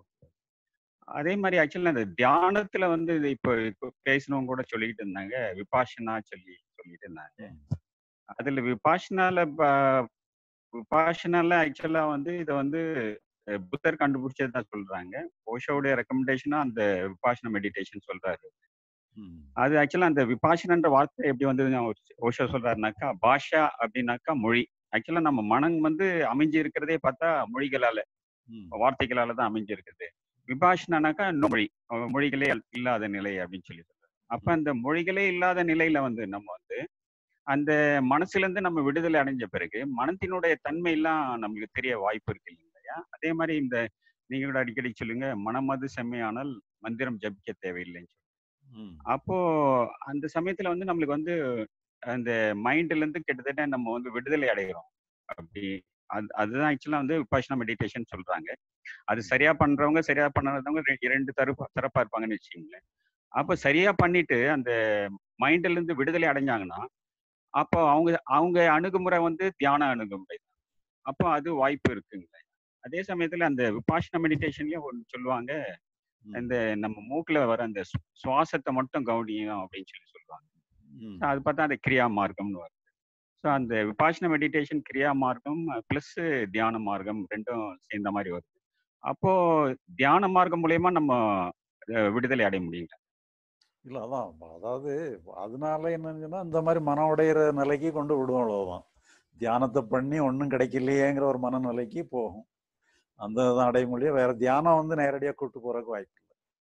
அதே மாதிரி ஆக்சுவலா அந்த தியானத்துல வந்து இது இப்போ இப்போ பேசினவங்க கூட சொல்லிக்கிட்டு இருந்தாங்க விபாஷனா சொல்லி சொல்லிட்டு இருந்தாங்க அதுல விபாஷனால ப- விபாஷனால ஆக்சுவலா வந்து இதை வந்து அஹ், புத்தர் கண்டுபிடிச்சது தான் சொல்றாங்க ஓஷோடைய ரெக்கமெண்டேஷனா அந்த விபாஷனா மெடிடேஷன் சொல்றாரு ம் அது ஆக்சுவலா அந்த விபாஷனன்ற வார்த்தை எப்படி வந்ததுன்னு அவர் ஓஷோ சொல்றாருனாக்கா பாஷா அப்படின்னாக்கா மொழி ஆக்சுவலா நம்ம மனம் வந்து அமைஞ்சு இருக்கிறதே பார்த்தா மொழிகளால ம் வார்த்தைகளால தான் அமைஞ்சு இருக்குது விபாஷனானாக்கா மொழி அஹ் மொழிகளே இல்லாத நிலை அப்படின்னு சொல்லி சொல்றாரு அப்ப அந்த மொழிகளே இல்லாத நிலையில வந்து நம்ம வந்து அந்த மனசுல இருந்து நம்ம விடுதலை அடைஞ்ச பிறகு மனத்தினுடைய தன்மை எல்லாம் நமக்கு தெரிய வாய்ப்பு இருக்கு இல்லையா அதே மாதிரி இந்த நீங்க கூட அடிக்கடி சொல்லுங்க மனமது செம்மையானால் மந்திரம் ஜபிக்க தேவையில்லைன்னு சொல்லி ம் அப்போ அந்த சமயத்துல வந்து நம்மளுக்கு வந்து அந்த மைண்ட்ல இருந்து கிட்டத்தட்ட நம்ம வந்து விடுதலை அடைகிறோம் அப்படி அது அதுதான் ஆக்சுவலா வந்து விபாஷனா மெடிடேஷன் சொல்றாங்க அது சரியா பண்றவங்க சரியா பண்ணாதவங்க ரெ- இரண்டு தரப்பா தரப்பா இருப்பாங்கன்னு வச்சுக்கோங்களேன் அப்ப சரியா பண்ணிட்டு அந்த மைண்ட்ல இருந்து விடுதலை அடைஞ்சாங்கன்னா அப்போ அவங்க அவங்க அணுகுமுறை வந்து தியான அணுகுமுறை தான் அப்போ அது வாய்ப்பு இருக்குங்க அதே சமயத்துல அந்த விபாஷனா மெடிடேஷன்லயும் ஒன்று சொல்லுவாங்க ம் இந்த நம்ம மூக்குல வர அந்த சு- சுவாசத்தை மட்டும் கவனியும் அப்படின்னு சொல்லி சொல்லுவாங்க ம் So அது பார்த்தா அந்த கிரியா மார்க்கம்னு வருது ஸோ அந்த விபாஷன மெடிடேஷன் கிரியா மார்க்கம் ப்ளஸ் தியான மார்க்கம் ரெண்டும் சேர்ந்த மாதிரி வருது அப்போ தியான மார்க்கம் மூலயமா நம்ம அஹ், விடுதலை அடைய முடியுங்க இல்ல அதான் அதாவது அதனால என்னன்னா இந்த மாதிரி மனம் உடையிற நிலைக்கு கொண்டு விடுவோம் அவ்வளவுதான் தியானத்தை பண்ணி ஒன்றும் கிடைக்கலையேங்கிற ஒரு மனநிலைக்கு போகும் அந்த தான் அடைமொழியே வேற தியானம் வந்து நேரடியா கூட்டு போறதுக்கு வாய்ப்பு இல்லை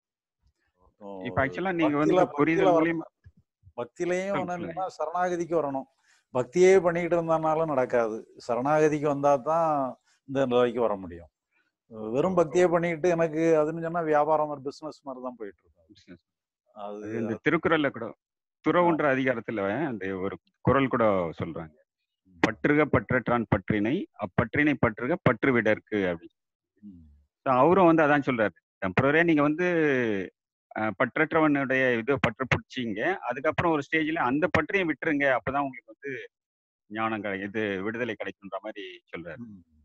இப்போ ஆக்சுவலா நீங்க வந்து பக்தியில இப்ப பக்தியில புரிதல் வர மூலியமா பக்தியிலையும் சொல்லுங்க, என்னன்னா சரணாகதிக்கு வரணும் பக்தியே பண்ணிக்கிட்டு இருந்தனால நடக்காது சரணாகதிக்கு வந்தா தான் இந்த நிலைக்கு வர முடியும் வெறும் பக்தியே பண்ணிக்கிட்டு எனக்கு அதுன்னு சொன்னா வியாபாரம் ஒரு பிசினஸ் மாதிரி தான் போயிட்டு இருக்கும் business. அது அது இந்த திருக்குறள்ல கூட துறவுன்ற அதிகாரத்துல அந்த ஒரு குறள் கூட சொல்றாங்க பற்றுக பற்றற்றான் பற்றினை அப்பற்றினை பற்றுக பற்று விடற்கு அப்படின்னு ம், So அவரும் வந்து அதான் சொல்றாரு டெம்பரரியா நீங்க வந்து அஹ், பற்றற்றவனுடைய இது பற்று பிடிச்சிங்க அதுக்கப்புறம் ஒரு ஸ்டேஜ்ல அந்த பற்றையும் விட்டுருங்க அப்பதான் உங்களுக்கு வந்து ஞானம் கிடை இது விடுதலை கிடைக்குன்ற மாதிரி சொல்றாரு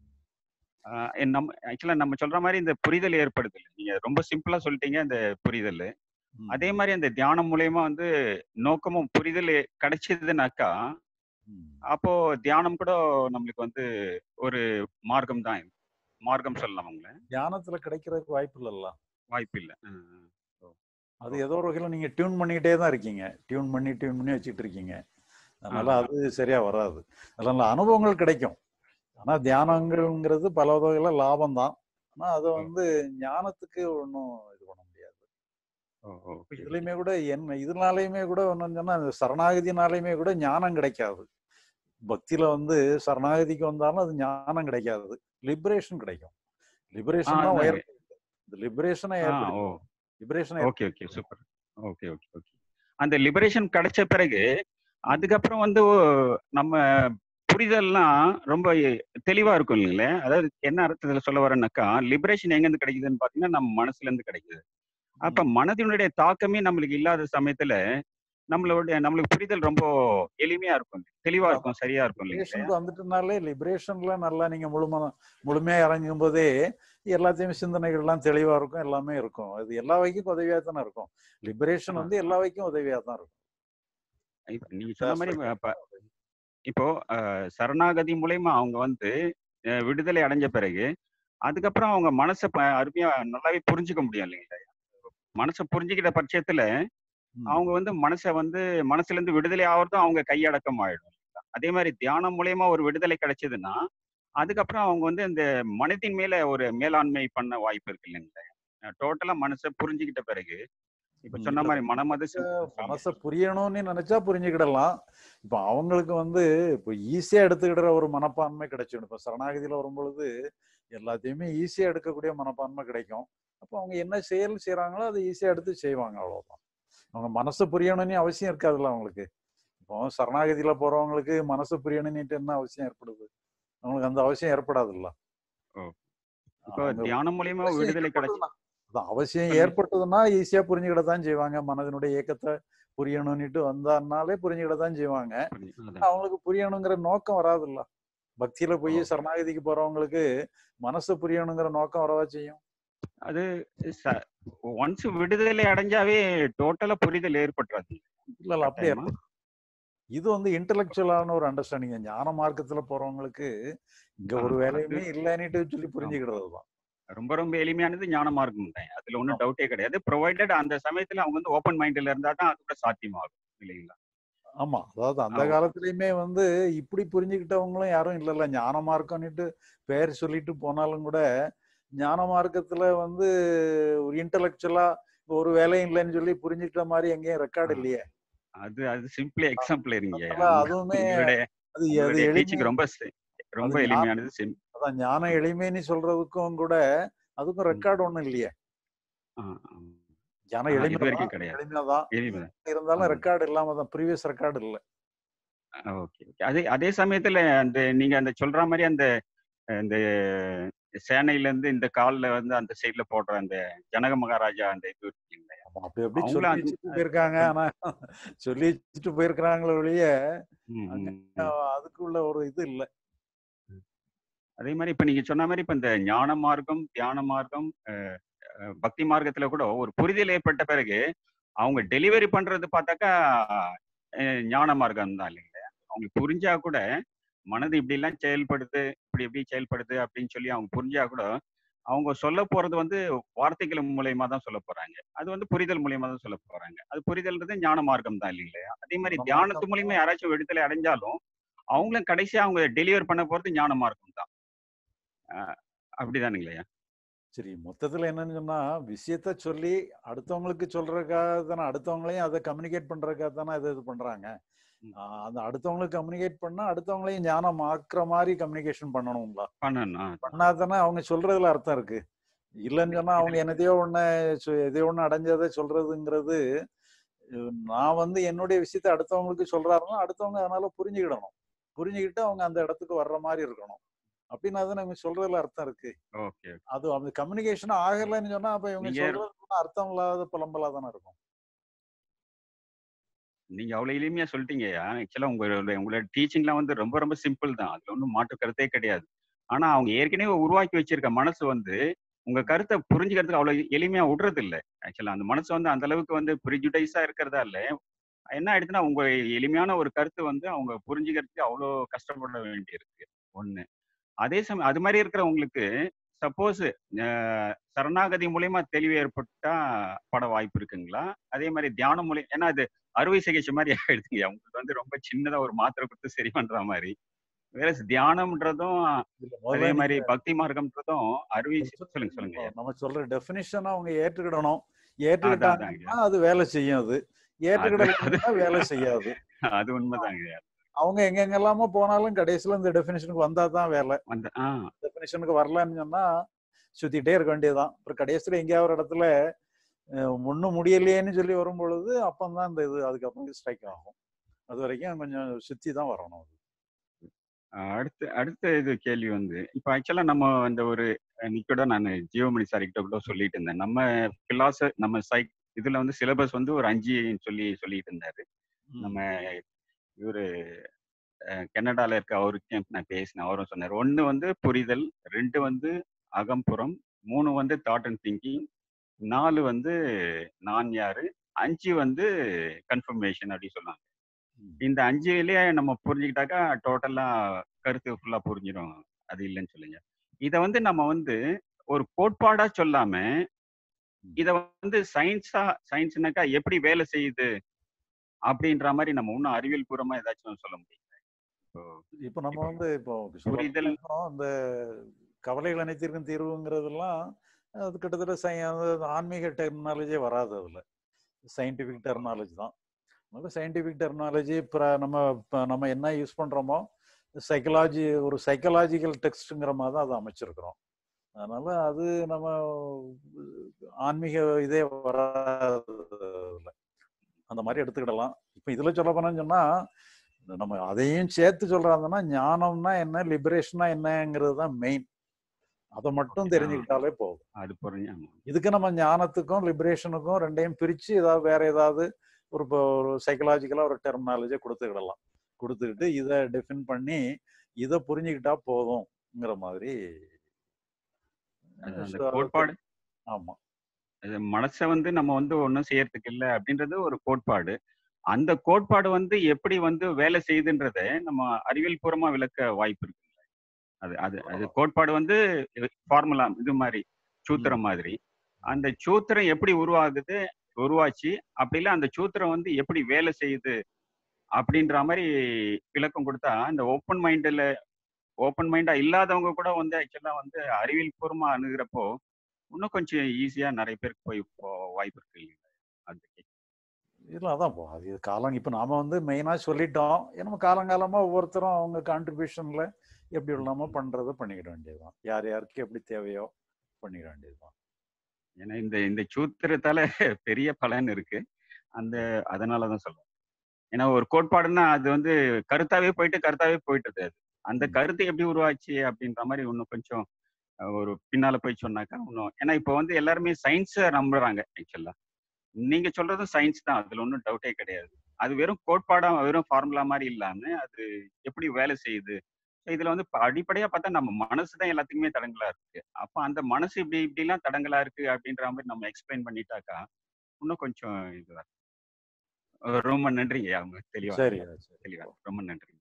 ஆஹ் என் நம்ம ஆக்சுவலா நம்ம சொல்ற மாதிரி இந்த புரிதல் ஏற்படுது இல்ல. நீங்க ரொம்ப சிம்பிளா சொல்லிட்டீங்க இந்த புரிதல் அதே மாதிரி அந்த தியானம் மூலயமா வந்து நோக்கமும் புரிதல் கிடைச்சதுனாக்கா அப்போ தியானம் கூட நம்மளுக்கு வந்து ஒரு மார்க்கம் தான் மார்க்கம் சொல்லலாம் உங்களை தியானத்துல கிடைக்கிறதுக்கு வாய்ப்பு இல்லல்ல வாய்ப்பு இல்லை அது ஏதோ ஒரு வகையில நீங்க டியூன் பண்ணிக்கிட்டே தான் இருக்கீங்க டியூன் பண்ணி டியூன் பண்ணி வச்சுட்டு இருக்கீங்க அதனால ஆ. அது சரியா வராது அதனால அனுபவங்கள் கிடைக்கும் ஆனா தியானங்கள்ங்கிறது பல வகையில லாபம் தான் ஆனா அது வந்து ஞானத்துக்கு ஒன்றும் இது பண்ண முடியாது இப்ப இதுலயுமே கூட என்ன இதனாலயுமே கூட ஒன்னு சொன்னா இந்த சரணாகதினாலையுமே கூட ஞானம் கிடைக்காது பக்தியில வந்து சரணாகதிக்கு வந்தாலும் அது ஞானம் கிடைக்காது லிபரேஷன் கிடைக்கும் லிபரேஷன் தான் அதான். உயர் இந்த லிபரேஷனை ஆ, ஏற்படுத்தி ஓ லிபரேஷனை okay okay super okay okay okay அந்த லிபரேஷன் கிடைச்ச பிறகு அதுக்கப்புறம் வந்து ஓ- நம்ம புரிதல்லாம் ரொம்ப தெளிவா இருக்கும் இல்லைங்களே அதாவது என்ன அர்த்தத்துல சொல்ல வரேன்னாக்கா லிபரேஷன் எங்க இருந்து கிடைக்குதுன்னு பாத்தீங்கன்னா நம்ம மனசுல இருந்து கிடைக்குது அப்ப மனதினுடைய தாக்கமே நம்மளுக்கு இல்லாத சமயத்துல நம்மளுடைய நம்மளுக்கு புரிதல் ரொம்ப எளிமையா இருக்கும் தெளிவா இருக்கும் சரியா இருக்கும் இல்லைங்களா லிபரேஷனுக்கு வந்துட்டுனாலே லிபரேஷன்ல நல்லா நீங்க முழும முழுமையா இறங்கும் போதே எல்லாத்தையும் சிந்தனைகள் எல்லாம் தெளிவா இருக்கும் எல்லாமே இருக்கும் அது எல்லா வகைக்கும் உதவியா தானே இருக்கும் லிபரேஷன் வந்து எல்லா வகைக்கும் உதவியா தான் இருக்கும் இப்ப நீங்க சொன்ன மாதிரி இப்ப- இப்போ அஹ், சரணாகதி மூலயமா அவங்க வந்து அஹ், விடுதலை அடைஞ்ச பிறகு அதுக்கப்புறம் அவங்க மனசை ப- அருமையா நல்லாவே புரிஞ்சுக்க முடியும் இல்லைங்களா மனசை புரிஞ்சுக்கிட்ட பட்சத்துல அவங்க வந்து மனசை வந்து மனசுல இருந்து விடுதலை ஆகிறதும் அவங்க கையடக்கம் ஆயிடும் இல்லைங்களா? அதே மாதிரி தியானம் மூலயமா ஒரு விடுதலை கிடைச்சதுன்னா அதுக்கப்புறம் அவங்க வந்து இந்த மனதின் மேல ஒரு மேலாண்மை பண்ண வாய்ப்பு இருக்கு இல்லைங்களா டோட்டலா மனசை புரிஞ்சுக்கிட்ட பிறகு இப்ப ம், சொன்ன இல்ல, மாதிரி மனமது மனசை புரியணும்னு நினைச்சா புரிஞ்சுக்கிடலாம் இப்ப அவங்களுக்கு வந்து இப்போ ஈஸியா எடுத்துக்கிடுற ஒரு மனப்பான்மை கிடைச்சிடும் இப்ப சரணாகதியில வரும்பொழுது எல்லாத்தையுமே ஈஸியா எடுக்கக்கூடிய மனப்பான்மை கிடைக்கும் அப்போ அவங்க என்ன செயல் செய்றாங்களோ அதை ஈஸியா எடுத்து செய்வாங்க அவ்வளவுதான் அவங்க மனசு புரியணும்னு அவசியம் இருக்காதுல்ல அவங்களுக்கு இப்போ சரணாகதியில போறவங்களுக்கு மனசு புரியணும்னுட்டு என்ன அவசியம் ஏற்படுது அவங்களுக்கு அந்த அவசியம் ஏற்படாதுல்ல இப்போ அவங்க தியானம் மூலியமா அவசியம் விடுதலை கிடைச்சு ஏற்பட்டதுன்னா அதான் அவசியம் சொல்லுங்க. ஏற்பட்டதுன்னா ஈஸியா புரிஞ்சுக்கிட தான் செய்வாங்க மனதினுடைய இயக்கத்தை புரியணும்னுட்டு வந்தாருனாலே புரிஞ்சுக்கிட தான் செய்வாங்க அதான். அவங்களுக்கு புரியணுங்கிற நோக்கம் வராதுல்ல பக்தியில போய் சரணாகதிக்கு போறவங்களுக்கு மனசு புரியணுங்கிற நோக்கம் வரவா செய்யும் அது ஒன்ஸ் விடுதலை அடைஞ்சாவே டோட்டலா புரிதல் ஏற்பட்டுறாது இல்ல இல்ல அப்படி ஏற்படும் இது வந்து இன்டெலெக்சுவலான ஒரு அண்டர்ஸ்டாண்டிங் ஞான மார்க்கத்துல போறவங்களுக்கு இங்க ஒரு ஆ, வேலையுமே அது- இல்லைன்னுட்டு சொல்லி புரிஞ்சுக்கிறது தான் ரொம்ப ரொம்ப எளிமையானது ஞான மார்க்கம் தான் அதுல ஒன்றும் டவுட்டே கிடையாது ப்ரொவைடட் அந்த சமயத்துல அவங்க வந்து ஓப்பன் மைண்ட்ல இருந்தா தான் அது கூட சாத்தியமாகும் இல்லைங்களா ஆமா அதாவது அந்த ஆமா. காலத்துலயுமே வந்து இப்படி புரிஞ்சுக்கிட்டவங்களும் யாரும் இல்லைல்ல ஞான மார்க்கம்னுட்டு பேர் சொல்லிட்டு போனாலும் கூட ஞான மார்க்கத்துல வந்து ஒரு இன்டலெக்சுவலா ஒரு வேலையும் இல்லைன்னு சொல்லி புரிஞ்சுக்கிட்ட மாதிரி எங்கேயும் ரெக்கார்டு இல்லையே அது அது சிம்பிளி எக்ஸாம்பிளரிங்க அதனால அதுவுமே உங்களுடைய அது அது உங்களுடைய எளிமை டீச்சிங் ரொம்ப சி- ரொம்ப அது ஞா- எளிமையானது sim- அதான் ஞான எளிமைன்னு சொல்றதுக்கும் கூட அதுக்கும் ரெக்கார்டு ஒண்ணும் இல்லையே ஆ, ஆ. ஞான ஆ, எளிமை இது வரைக்கும் தான் கிடையாது எளிமைதான் எளிமைதான் இருந்தாலும் ஆ. ரெக்கார்டு இல்லாம தான் ப்ரீவியஸ் ரெக்கார்டு இல்ல ஓகே ஓகே அதே அதே சமயத்துல அந்த நீங்க அந்த சொல்ற மாதிரி அந்த இந்த சேனையில இருந்து இந்த கால்ல வந்து அந்த சைடுல போடுற அந்த ஜனக மகாராஜா அந்த இது இருக்கு இல்லையா அப்படி எப்படி அவங்களும் சொல்லி அந்த- வச்சுட்டு போயிருக்காங்க ஆனா சொல்லி வச்சுட்டு போயிருக்கிறாங்களே ஒழிய ம், அங்க ம், ம். அதுக்குள்ள ஒரு இது இல்ல அதே மாதிரி இப்ப நீங்க சொன்ன மாதிரி இப்ப இந்த ஞான மார்க்கம் தியான மார்க்கம் அஹ், அஹ், பக்தி மார்க்கத்துல கூட ஒரு புரிதல் ஏற்பட்ட பிறகு அவங்க டெலிவரி பண்றது பார்த்தாக்கா அஹ், ஞான மார்க்கம் தான் இல்லைங்களா அவங்களுக்கு புரிஞ்சா கூட மனது இப்படி எல்லாம் செயல்படுது இப்படி இப்படி செயல்படுது அப்படின்னு சொல்லி அவங்க புரிஞ்சா கூட அவங்க சொல்ல போறது வந்து வார்த்தைகள் மூலியமா தான் சொல்ல போறாங்க அது வந்து புரிதல் மூலியமா தான் சொல்ல போறாங்க அது புரிதல்ன்றது ஞான மார்க்கம் தான் இல்லைங்களா அதே மாதிரி ஞான தியானத்து மார்க்கம் மூலியமா யாராச்சும் விடுதலை அடைஞ்சாலும் அவங்களும் கடைசியா அவங்க டெலிவர் பண்ண போறது ஞான மார்க்கம் தான் ஆஹ் அப்படிதானுங்களையா சரி மொத்தத்துல என்னன்னு சொன்னா விஷயத்த சொல்லி அடுத்தவங்களுக்கு சொல்றதுக்காக தானே அடுத்தவங்களையும் அதை கம்யூனிகேட் பண்றதுக்காக தானே இதை இது பண்றாங்க ஆஹ் அந்த அடுத்தவங்களுக்கு கம்யூனிகேட் பண்ணா அடுத்தவங்களையும் ஞானம் ஆக்குற மாதிரி கம்யூனிகேஷன் பண்ணணும்ல பண்ணணும் பண்ணாதானே அவங்க சொல்றதுல அர்த்தம் இருக்கு இல்லைன்னு சொன்னா அவங்க என்னதையோ ஒண்ணு சொ- எதையோ ஒண்ணு அடைஞ்சதை சொல்றதுங்கிறது அஹ் நான் வந்து என்னுடைய விஷயத்த அடுத்தவங்களுக்கு சொல்றாருன்னா அடுத்தவங்க அதனால புரிஞ்சுக்கிடணும் புரிஞ்சுக்கிட்டு அவங்க அந்த இடத்துக்கு வர்ற மாதிரி இருக்கணும் அப்படின்னா தான் இவங்க சொல்றதுல அர்த்தம் இருக்கு ஓகே அது அந்த கம்யூனிகேஷன் ஆகலைன்னு சொன்னா அப்ப இவங்க நீங்க- சொல்றது அர்த்தம் இல்லாத புலம்பலா தானே இருக்கும் நீங்க அவ்வளவு எளிமையா சொல்லிட்டீங்கய்யா ஆக்சுவலா உங்களோட உங்களோட டீச்சிங்லாம் வந்து ரொம்ப ரொம்ப சிம்பிள் தான் அதுல ஒன்றும் மாற்று கருத்தே கிடையாது ஆனா அவங்க ஏற்கனவே உருவாக்கி வச்சிருக்க மனசு வந்து உங்க கருத்தை புரிஞ்சுக்கிறதுக்கு அவ்வளவு எளிமையா விடுறது இல்ல ஆக்சுவலா அந்த மனசு வந்து அந்த அளவுக்கு வந்து ப்ரிஜுடைஸா இருக்கிறதா இல்ல என்ன ஆயிடுச்சுன்னா உங்க எளிமையான ஒரு கருத்து வந்து அவங்க புரிஞ்சுக்கிறதுக்கு அவ்வளோ கஷ்டப்பட வேண்டியிருக்கு ஒண்ணு அதே சமயம் அது மாதிரி இருக்கிற உங்களுக்கு சப்போஸ் சரணாகதி மூலியமா தெளிவு ஏற்பட்டா பட வாய்ப்பு இருக்குங்களா அதே மாதிரி தியானம் மூலியம் ஏன்னா அது அறுவை சிகிச்சை மாதிரி ஆயிடுதுங்க உங்களுக்கு வந்து ரொம்ப சின்னதா ஒரு மாத்திரை கொடுத்து சரி பண்ற மாதிரி வேற தியானம்ன்றதும் அதே மாதிரி பக்தி மார்க்கம்ன்றதும் அறுவை சி- சொல்லுங்க சொல்லுங்க நம்ம சொல்ற டெபினிஷன் அவங்க ஏற்றுக்கிடணும் அதான், ஏற்றுக்கிட்டாங்கன்னா அது வேலை செய்யும் அது ஏற்றுக்கிடலைன்னா வேலை செய்யாது அது உண்மைதாங்க அவங்க எங்கெங்கெல்லாமோ போனாலும் கடைசியில இந்த டெபினிஷனுக்கு வந்தா தான் வேலை அந்த ஆ டெபினிஷனுக்கு வரலன்னு சொன்னா சுத்திட்டே இருக்க வேண்டியதுதான் அப்புறம் கடைசியில எங்கேயாவது ஒரு இடத்துல அஹ், ஒண்ணும் முடியலையேன்னு சொல்லி வரும் பொழுது அப்பந்தான் இந்த இது அதுக்கப்புறம் ஸ்ட்ரைக் ஆகும் அது வரைக்கும் கொஞ்சம் சுத்தி தான் வரணும் அது ஆஹ் அடுத்து அடுத்த இது கேள்வி வந்து இப்போ ஆக்சுவலா நம்ம அந்த ஒரு இன்னைக்கு கூட நான் ஜீவமணி சார் கிட்ட கூட சொல்லிட்டு இருந்தேன் நம்ம பிலாச நம்ம சைக் இதுல வந்து சிலபஸ் வந்து ஒரு அஞ்சுன்னு சொல்லி சொல்லிட்டு இருந்தாரு நம்ம இவரு அஹ், கனடால இருக்க அவருக்கு நான் பேசினேன் அவரும் சொன்னார் ஒன்று வந்து புரிதல் ரெண்டு வந்து அகம்புறம் மூணு வந்து தாட் அண்ட் திங்கிங் நாலு வந்து நான் யாரு அஞ்சு வந்து கன்ஃபர்மேஷன் அப்படி சொன்னாங்க இந்த அஞ்சுலயே நம்ம புரிஞ்சுக்கிட்டாக்கா டோட்டலா கருத்து ஃபுல்லா புரிஞ்சிடும் அது இல்லைன்னு சொல்லுங்க இத வந்து நம்ம வந்து ஒரு கோட்பாடா சொல்லாம இத வந்து சயின்ஸா சயின்ஸ்னாக்கா எப்படி வேலை செய்யுது அப்படின்ற மாதிரி நம்ம இன்னும் அறிவியல் பூர்வமா ஏதாச்சும் சொல்ல முடியும் இப்போ இப்போ நம்ம வந்து இப்போ புரிதல் சொல்லப்போனா அந்த கவலைகள் அனைத்திற்கும் தீர்வுங்கிறதெல்லாம் அது கிட்டத்தட்ட சை- அது ஆன்மீக டெர்மினாலஜியே வராது அதுல சயின்டிஃபிக் டெர்மினாலஜி தான் அதனால சயின்டிஃபிக் டெர்மினாலஜி இப்போ நம்ம இப்போ நம்ம என்ன யூஸ் பண்றோமோ சைக்கலாஜி ஒரு சைக்கலாஜிக்கல் டெக்ஸ்ட்டுங்கிற மாதிரி தான் அதை அமைச்சிருக்கிறோம் அதனால அது நம்ம ஆன்மீக இதே வராது அதுல. அந்த மாதிரி எடுத்துக்கிடலாம் இப்போ இதுல சொல்ல போனோம்னு சொன்னா நம்ம அதையும் சேர்த்து சொல்றாங்கன்னா ஞானம்னா என்ன லிபரேஷனா என்னங்கிறது தான் மெயின் அதை மட்டும் தெரிஞ்சுக்கிட்டாலே போதும் அது புரிஞ்சு ஆமா. இதுக்கு நம்ம ஞானத்துக்கும் லிபரேஷனுக்கும் ரெண்டையும் பிரிச்சு ஏதாவது வேற ஏதாவது ஒரு இப்போ ஒரு சைக்கலாஜிக்கலா ஒரு டெர்மினாலஜியை கொடுத்துக்கிடலாம் கொடுத்துக்கிட்டு இதை டெஃபின் பண்ணி இதை புரிஞ்சுக்கிட்டா போதும்ங்கிற மாதிரி அது அந்த So, அது கோட்பாடு ஆமா அது மனசை வந்து நம்ம வந்து ஒன்றும் செய்யறதுக்கு இல்லை அப்படின்றது ஒரு கோட்பாடு அந்த கோட்பாடு வந்து எப்படி வந்து வேலை செய்யுதுன்றத நம்ம அறிவியல் பூர்வமா விளக்க வாய்ப்பு இருக்குல்ல அது அது அது கோட்பாடு வந்து ஃபார்முலா இது மாதிரி சூத்திரம் மாதிரி அந்த சூத்திரம் எப்படி உருவாகுது உருவாச்சு அப்படி இல்லை அந்த சூத்திரம் வந்து எப்படி வேலை செய்யுது அப்படின்ற மாதிரி விளக்கம் கொடுத்தா இந்த ஓப்பன் மைண்டில் ஓப்பன் மைண்டா இல்லாதவங்க கூட வந்து ஆக்சுவலா வந்து அறிவியல் பூர்வமா அணுகிறப்போ இன்னும் கொஞ்சம் ஈஸியா நிறைய பேருக்கு போய் போ- வாய்ப்பு இருக்கு இல்லைங்களா அது இல்லை அதான் இப்போ அது காலம் இப்போ நாம வந்து மெயினாக சொல்லிட்டோம் நம்ம காலங்காலமாக ஒவ்வொருத்தரும் அவங்க கான்ட்ரிபியூஷனில் எப்படி இல்லாம பண்ணுறதை பண்ணிக்கிட வேண்டியதுதான் யார் யாருக்கு எப்படி தேவையோ பண்ணிக்கிட வேண்டியதுதான் ஏன்னா இந்த இந்த சூத்திரத்தால பெரிய பலன் இருக்கு அந்த அதனால தான் சொல்றேன் ஏன்னா ஒரு கோட்பாடுன்னா அது வந்து கருத்தாவே போயிட்டு கருத்தாவே போயிட்டது அது அந்த கருத்து எப்படி உருவாச்சு அப்படின்ற மாதிரி இன்னும் கொஞ்சம் அஹ், ஒரு பின்னால போய் சொன்னாக்கா இன்னும் ஏன்னா இப்போ வந்து எல்லாருமே சயின்ஸை நம்புறாங்க ஆக்சுவலா நீங்க சொல்றதும் சயின்ஸ் தான் அதுல ஒன்றும் டவுட்டே கிடையாது அது வெறும் கோட்பாடா வெறும் ஃபார்முலா மாதிரி இல்லாம அது எப்படி வேலை செய்யுது இதுல வந்து இப்ப அடிப்படையா பார்த்தா நம்ம மனசு தான் எல்லாத்துக்குமே தடங்களா இருக்கு அப்ப அந்த மனசு இப்படி இப்படி எல்லாம் தடங்களா இருக்கு அப்படின்ற மாதிரி நம்ம எக்ஸ்பிளைன் பண்ணிட்டாக்கா இன்னும் கொஞ்சம் இதுவா இருக்கும். அஹ் ரொம்ப நன்றிங்க அவங்க தெளிவா சரி, தெளிவா ரொம்ப நன்றிங்க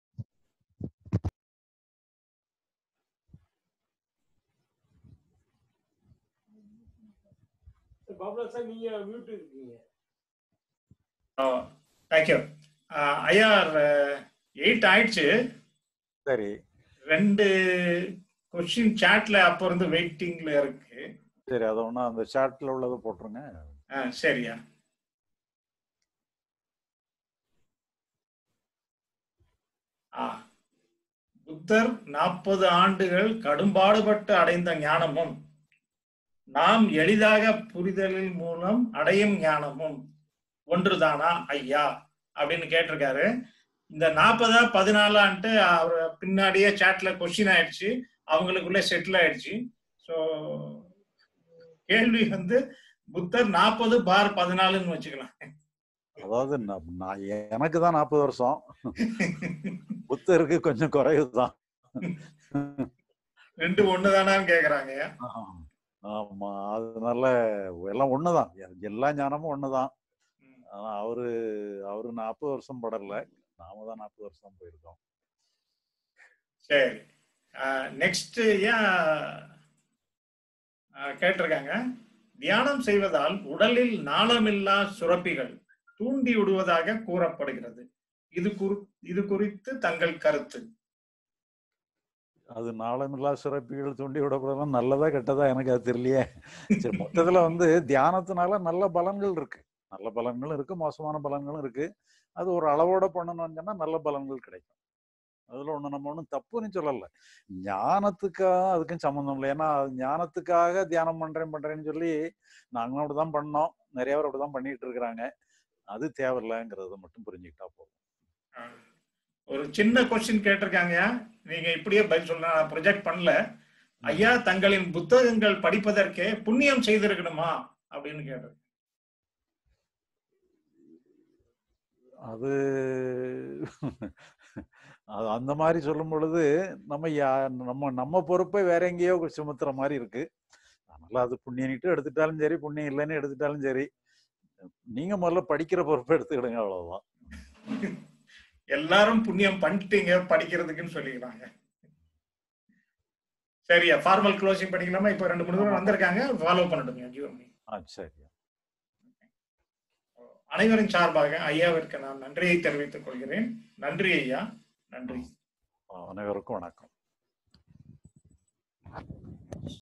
பாபுலா சார் நீங்க மியூட் இருக்கீங்க தேங்க்யூ ஐயா எயிட் ஆயிடுச்சு சரி ரெண்டு கொஸ்டின் சாட்ல அப்போ இருந்து வெயிட்டிங்ல இருக்கு சரி அதை ஒன்றா அந்த சாட்டில் உள்ளதை போட்டுருங்க ஆ சரியா ஆ புத்தர் நாற்பது ஆண்டுகள் கடும்பாடுபட்டு அடைந்த ஞானமும் நாம் எளிதாக புரிதலின் மூலம் அடையும் ஞானமும் ஒன்றுதானா ஐயா அப்படின்னு கேட்டிருக்காரு இந்த நாற்பதா பதினாலான்ட்டு அவர் பின்னாடியே சாட்ல கொஸ்டின் ஆயிடுச்சு அவங்களுக்குள்ள செட்டில் ஆயிடுச்சு ஸோ கேள்வி வந்து புத்தர் நாற்பது பார் பதினாலுன்னு வச்சுக்கலாம் அதாவது நான் நான் எனக்கு தான் நாற்பது வருஷம் புத்தருக்கு கொஞ்சம் குறைவு தான் ரெண்டு ஒண்ணு தானான்னு கேக்குறாங்க ஆமா அதனால எல்லாம் ஒண்ணுதான் எல்லா ஞானமும் ஒண்ணுதான் ஆனா அவரு அவரு நாற்பது வருஷம் படல நாம தான் நாற்பது வருஷம் போயிருக்கோம் சரி நெக்ஸ்ட் ஏன் ஆஹ் கேட்டிருக்காங்க தியானம் செய்வதால் உடலில் நாளமில்லா சுரப்பிகள் தூண்டி விடுவதாக கூறப்படுகிறது இது குறி இது குறித்து தங்கள் கருத்து அது நாளமில்லா சுரப்பிகள் தூண்டி விடப்படலாம் நல்லதா கெட்டதா எனக்கு அது தெரியலையே சரி மொத்தத்துல வந்து தியானத்தினால நல்ல பலன்கள் இருக்கு நல்ல பலன்களும் இருக்கு மோசமான பலன்களும் இருக்கு அது ஒரு அளவோட பண்ணணும்னு சொன்னா நல்ல பலன்கள் கிடைக்கும் அதுல ஒண்ணு நம்ம ஒண்ணும் தப்புன்னு சொல்லல ஞானத்துக்காக அதுக்கும் சம்மந்தம் இல்லை ஏன்னா ஞானத்துக்காக தியானம் பண்றேன் பண்றேன்னு சொல்லி நாங்களும் அப்படிதான் பண்ணோம் நிறைய பேர் அப்படிதான் பண்ணிட்டு இருக்கிறாங்க அது தேவையில்லைங்கிறத மட்டும் புரிஞ்சுக்கிட்டா போதும் ஒரு சின்ன கொஸ்டின் கேட்டிருக்காங்க நீங்க இப்படியே பதில் சொல்ல ப்ரொஜெக்ட் பண்ணல ஐயா தங்களின் புத்தகங்கள் படிப்பதற்கே புண்ணியம் செய்திருக்கணுமா அப்படின்னு கேட்டிருக்கேன் அது அது அந்த மாதிரி சொல்லும் பொழுது நம்ம யா- நம்ம நம்ம பொறுப்பை வேற எங்கேயோ சுமத்துற மாதிரி இருக்கு அதனால அது புண்ணியனிட்டு எடுத்துட்டாலும் சரி புண்ணியம் இல்லைன்னு எடுத்துட்டாலும் சரி நீங்க முதல்ல படிக்கிற பொறுப்பை எடுத்துக்கிடுங்க அவ்வளவுதான் எல்லாரும் புண்ணியம் பண்ணிட்டீங்க படிக்கிறதுக்குன்னு சொல்லிக்கிறாங்க சரியா ஃபார்மல் க்ளோசிங் பண்ணிக்கலாமா இப்போ ரெண்டு மூணு பேர் வந்திருக்காங்க ஃபாலோ பண்ணட்டுங்க ஜீவமணி ஆ சரி அனைவரின் சார்பாக ஐயாவிற்கு நான் நன்றியை தெரிவித்துக் கொள்கிறேன் நன்றி ஐயா நன்றி அனைவருக்கும் வணக்கம்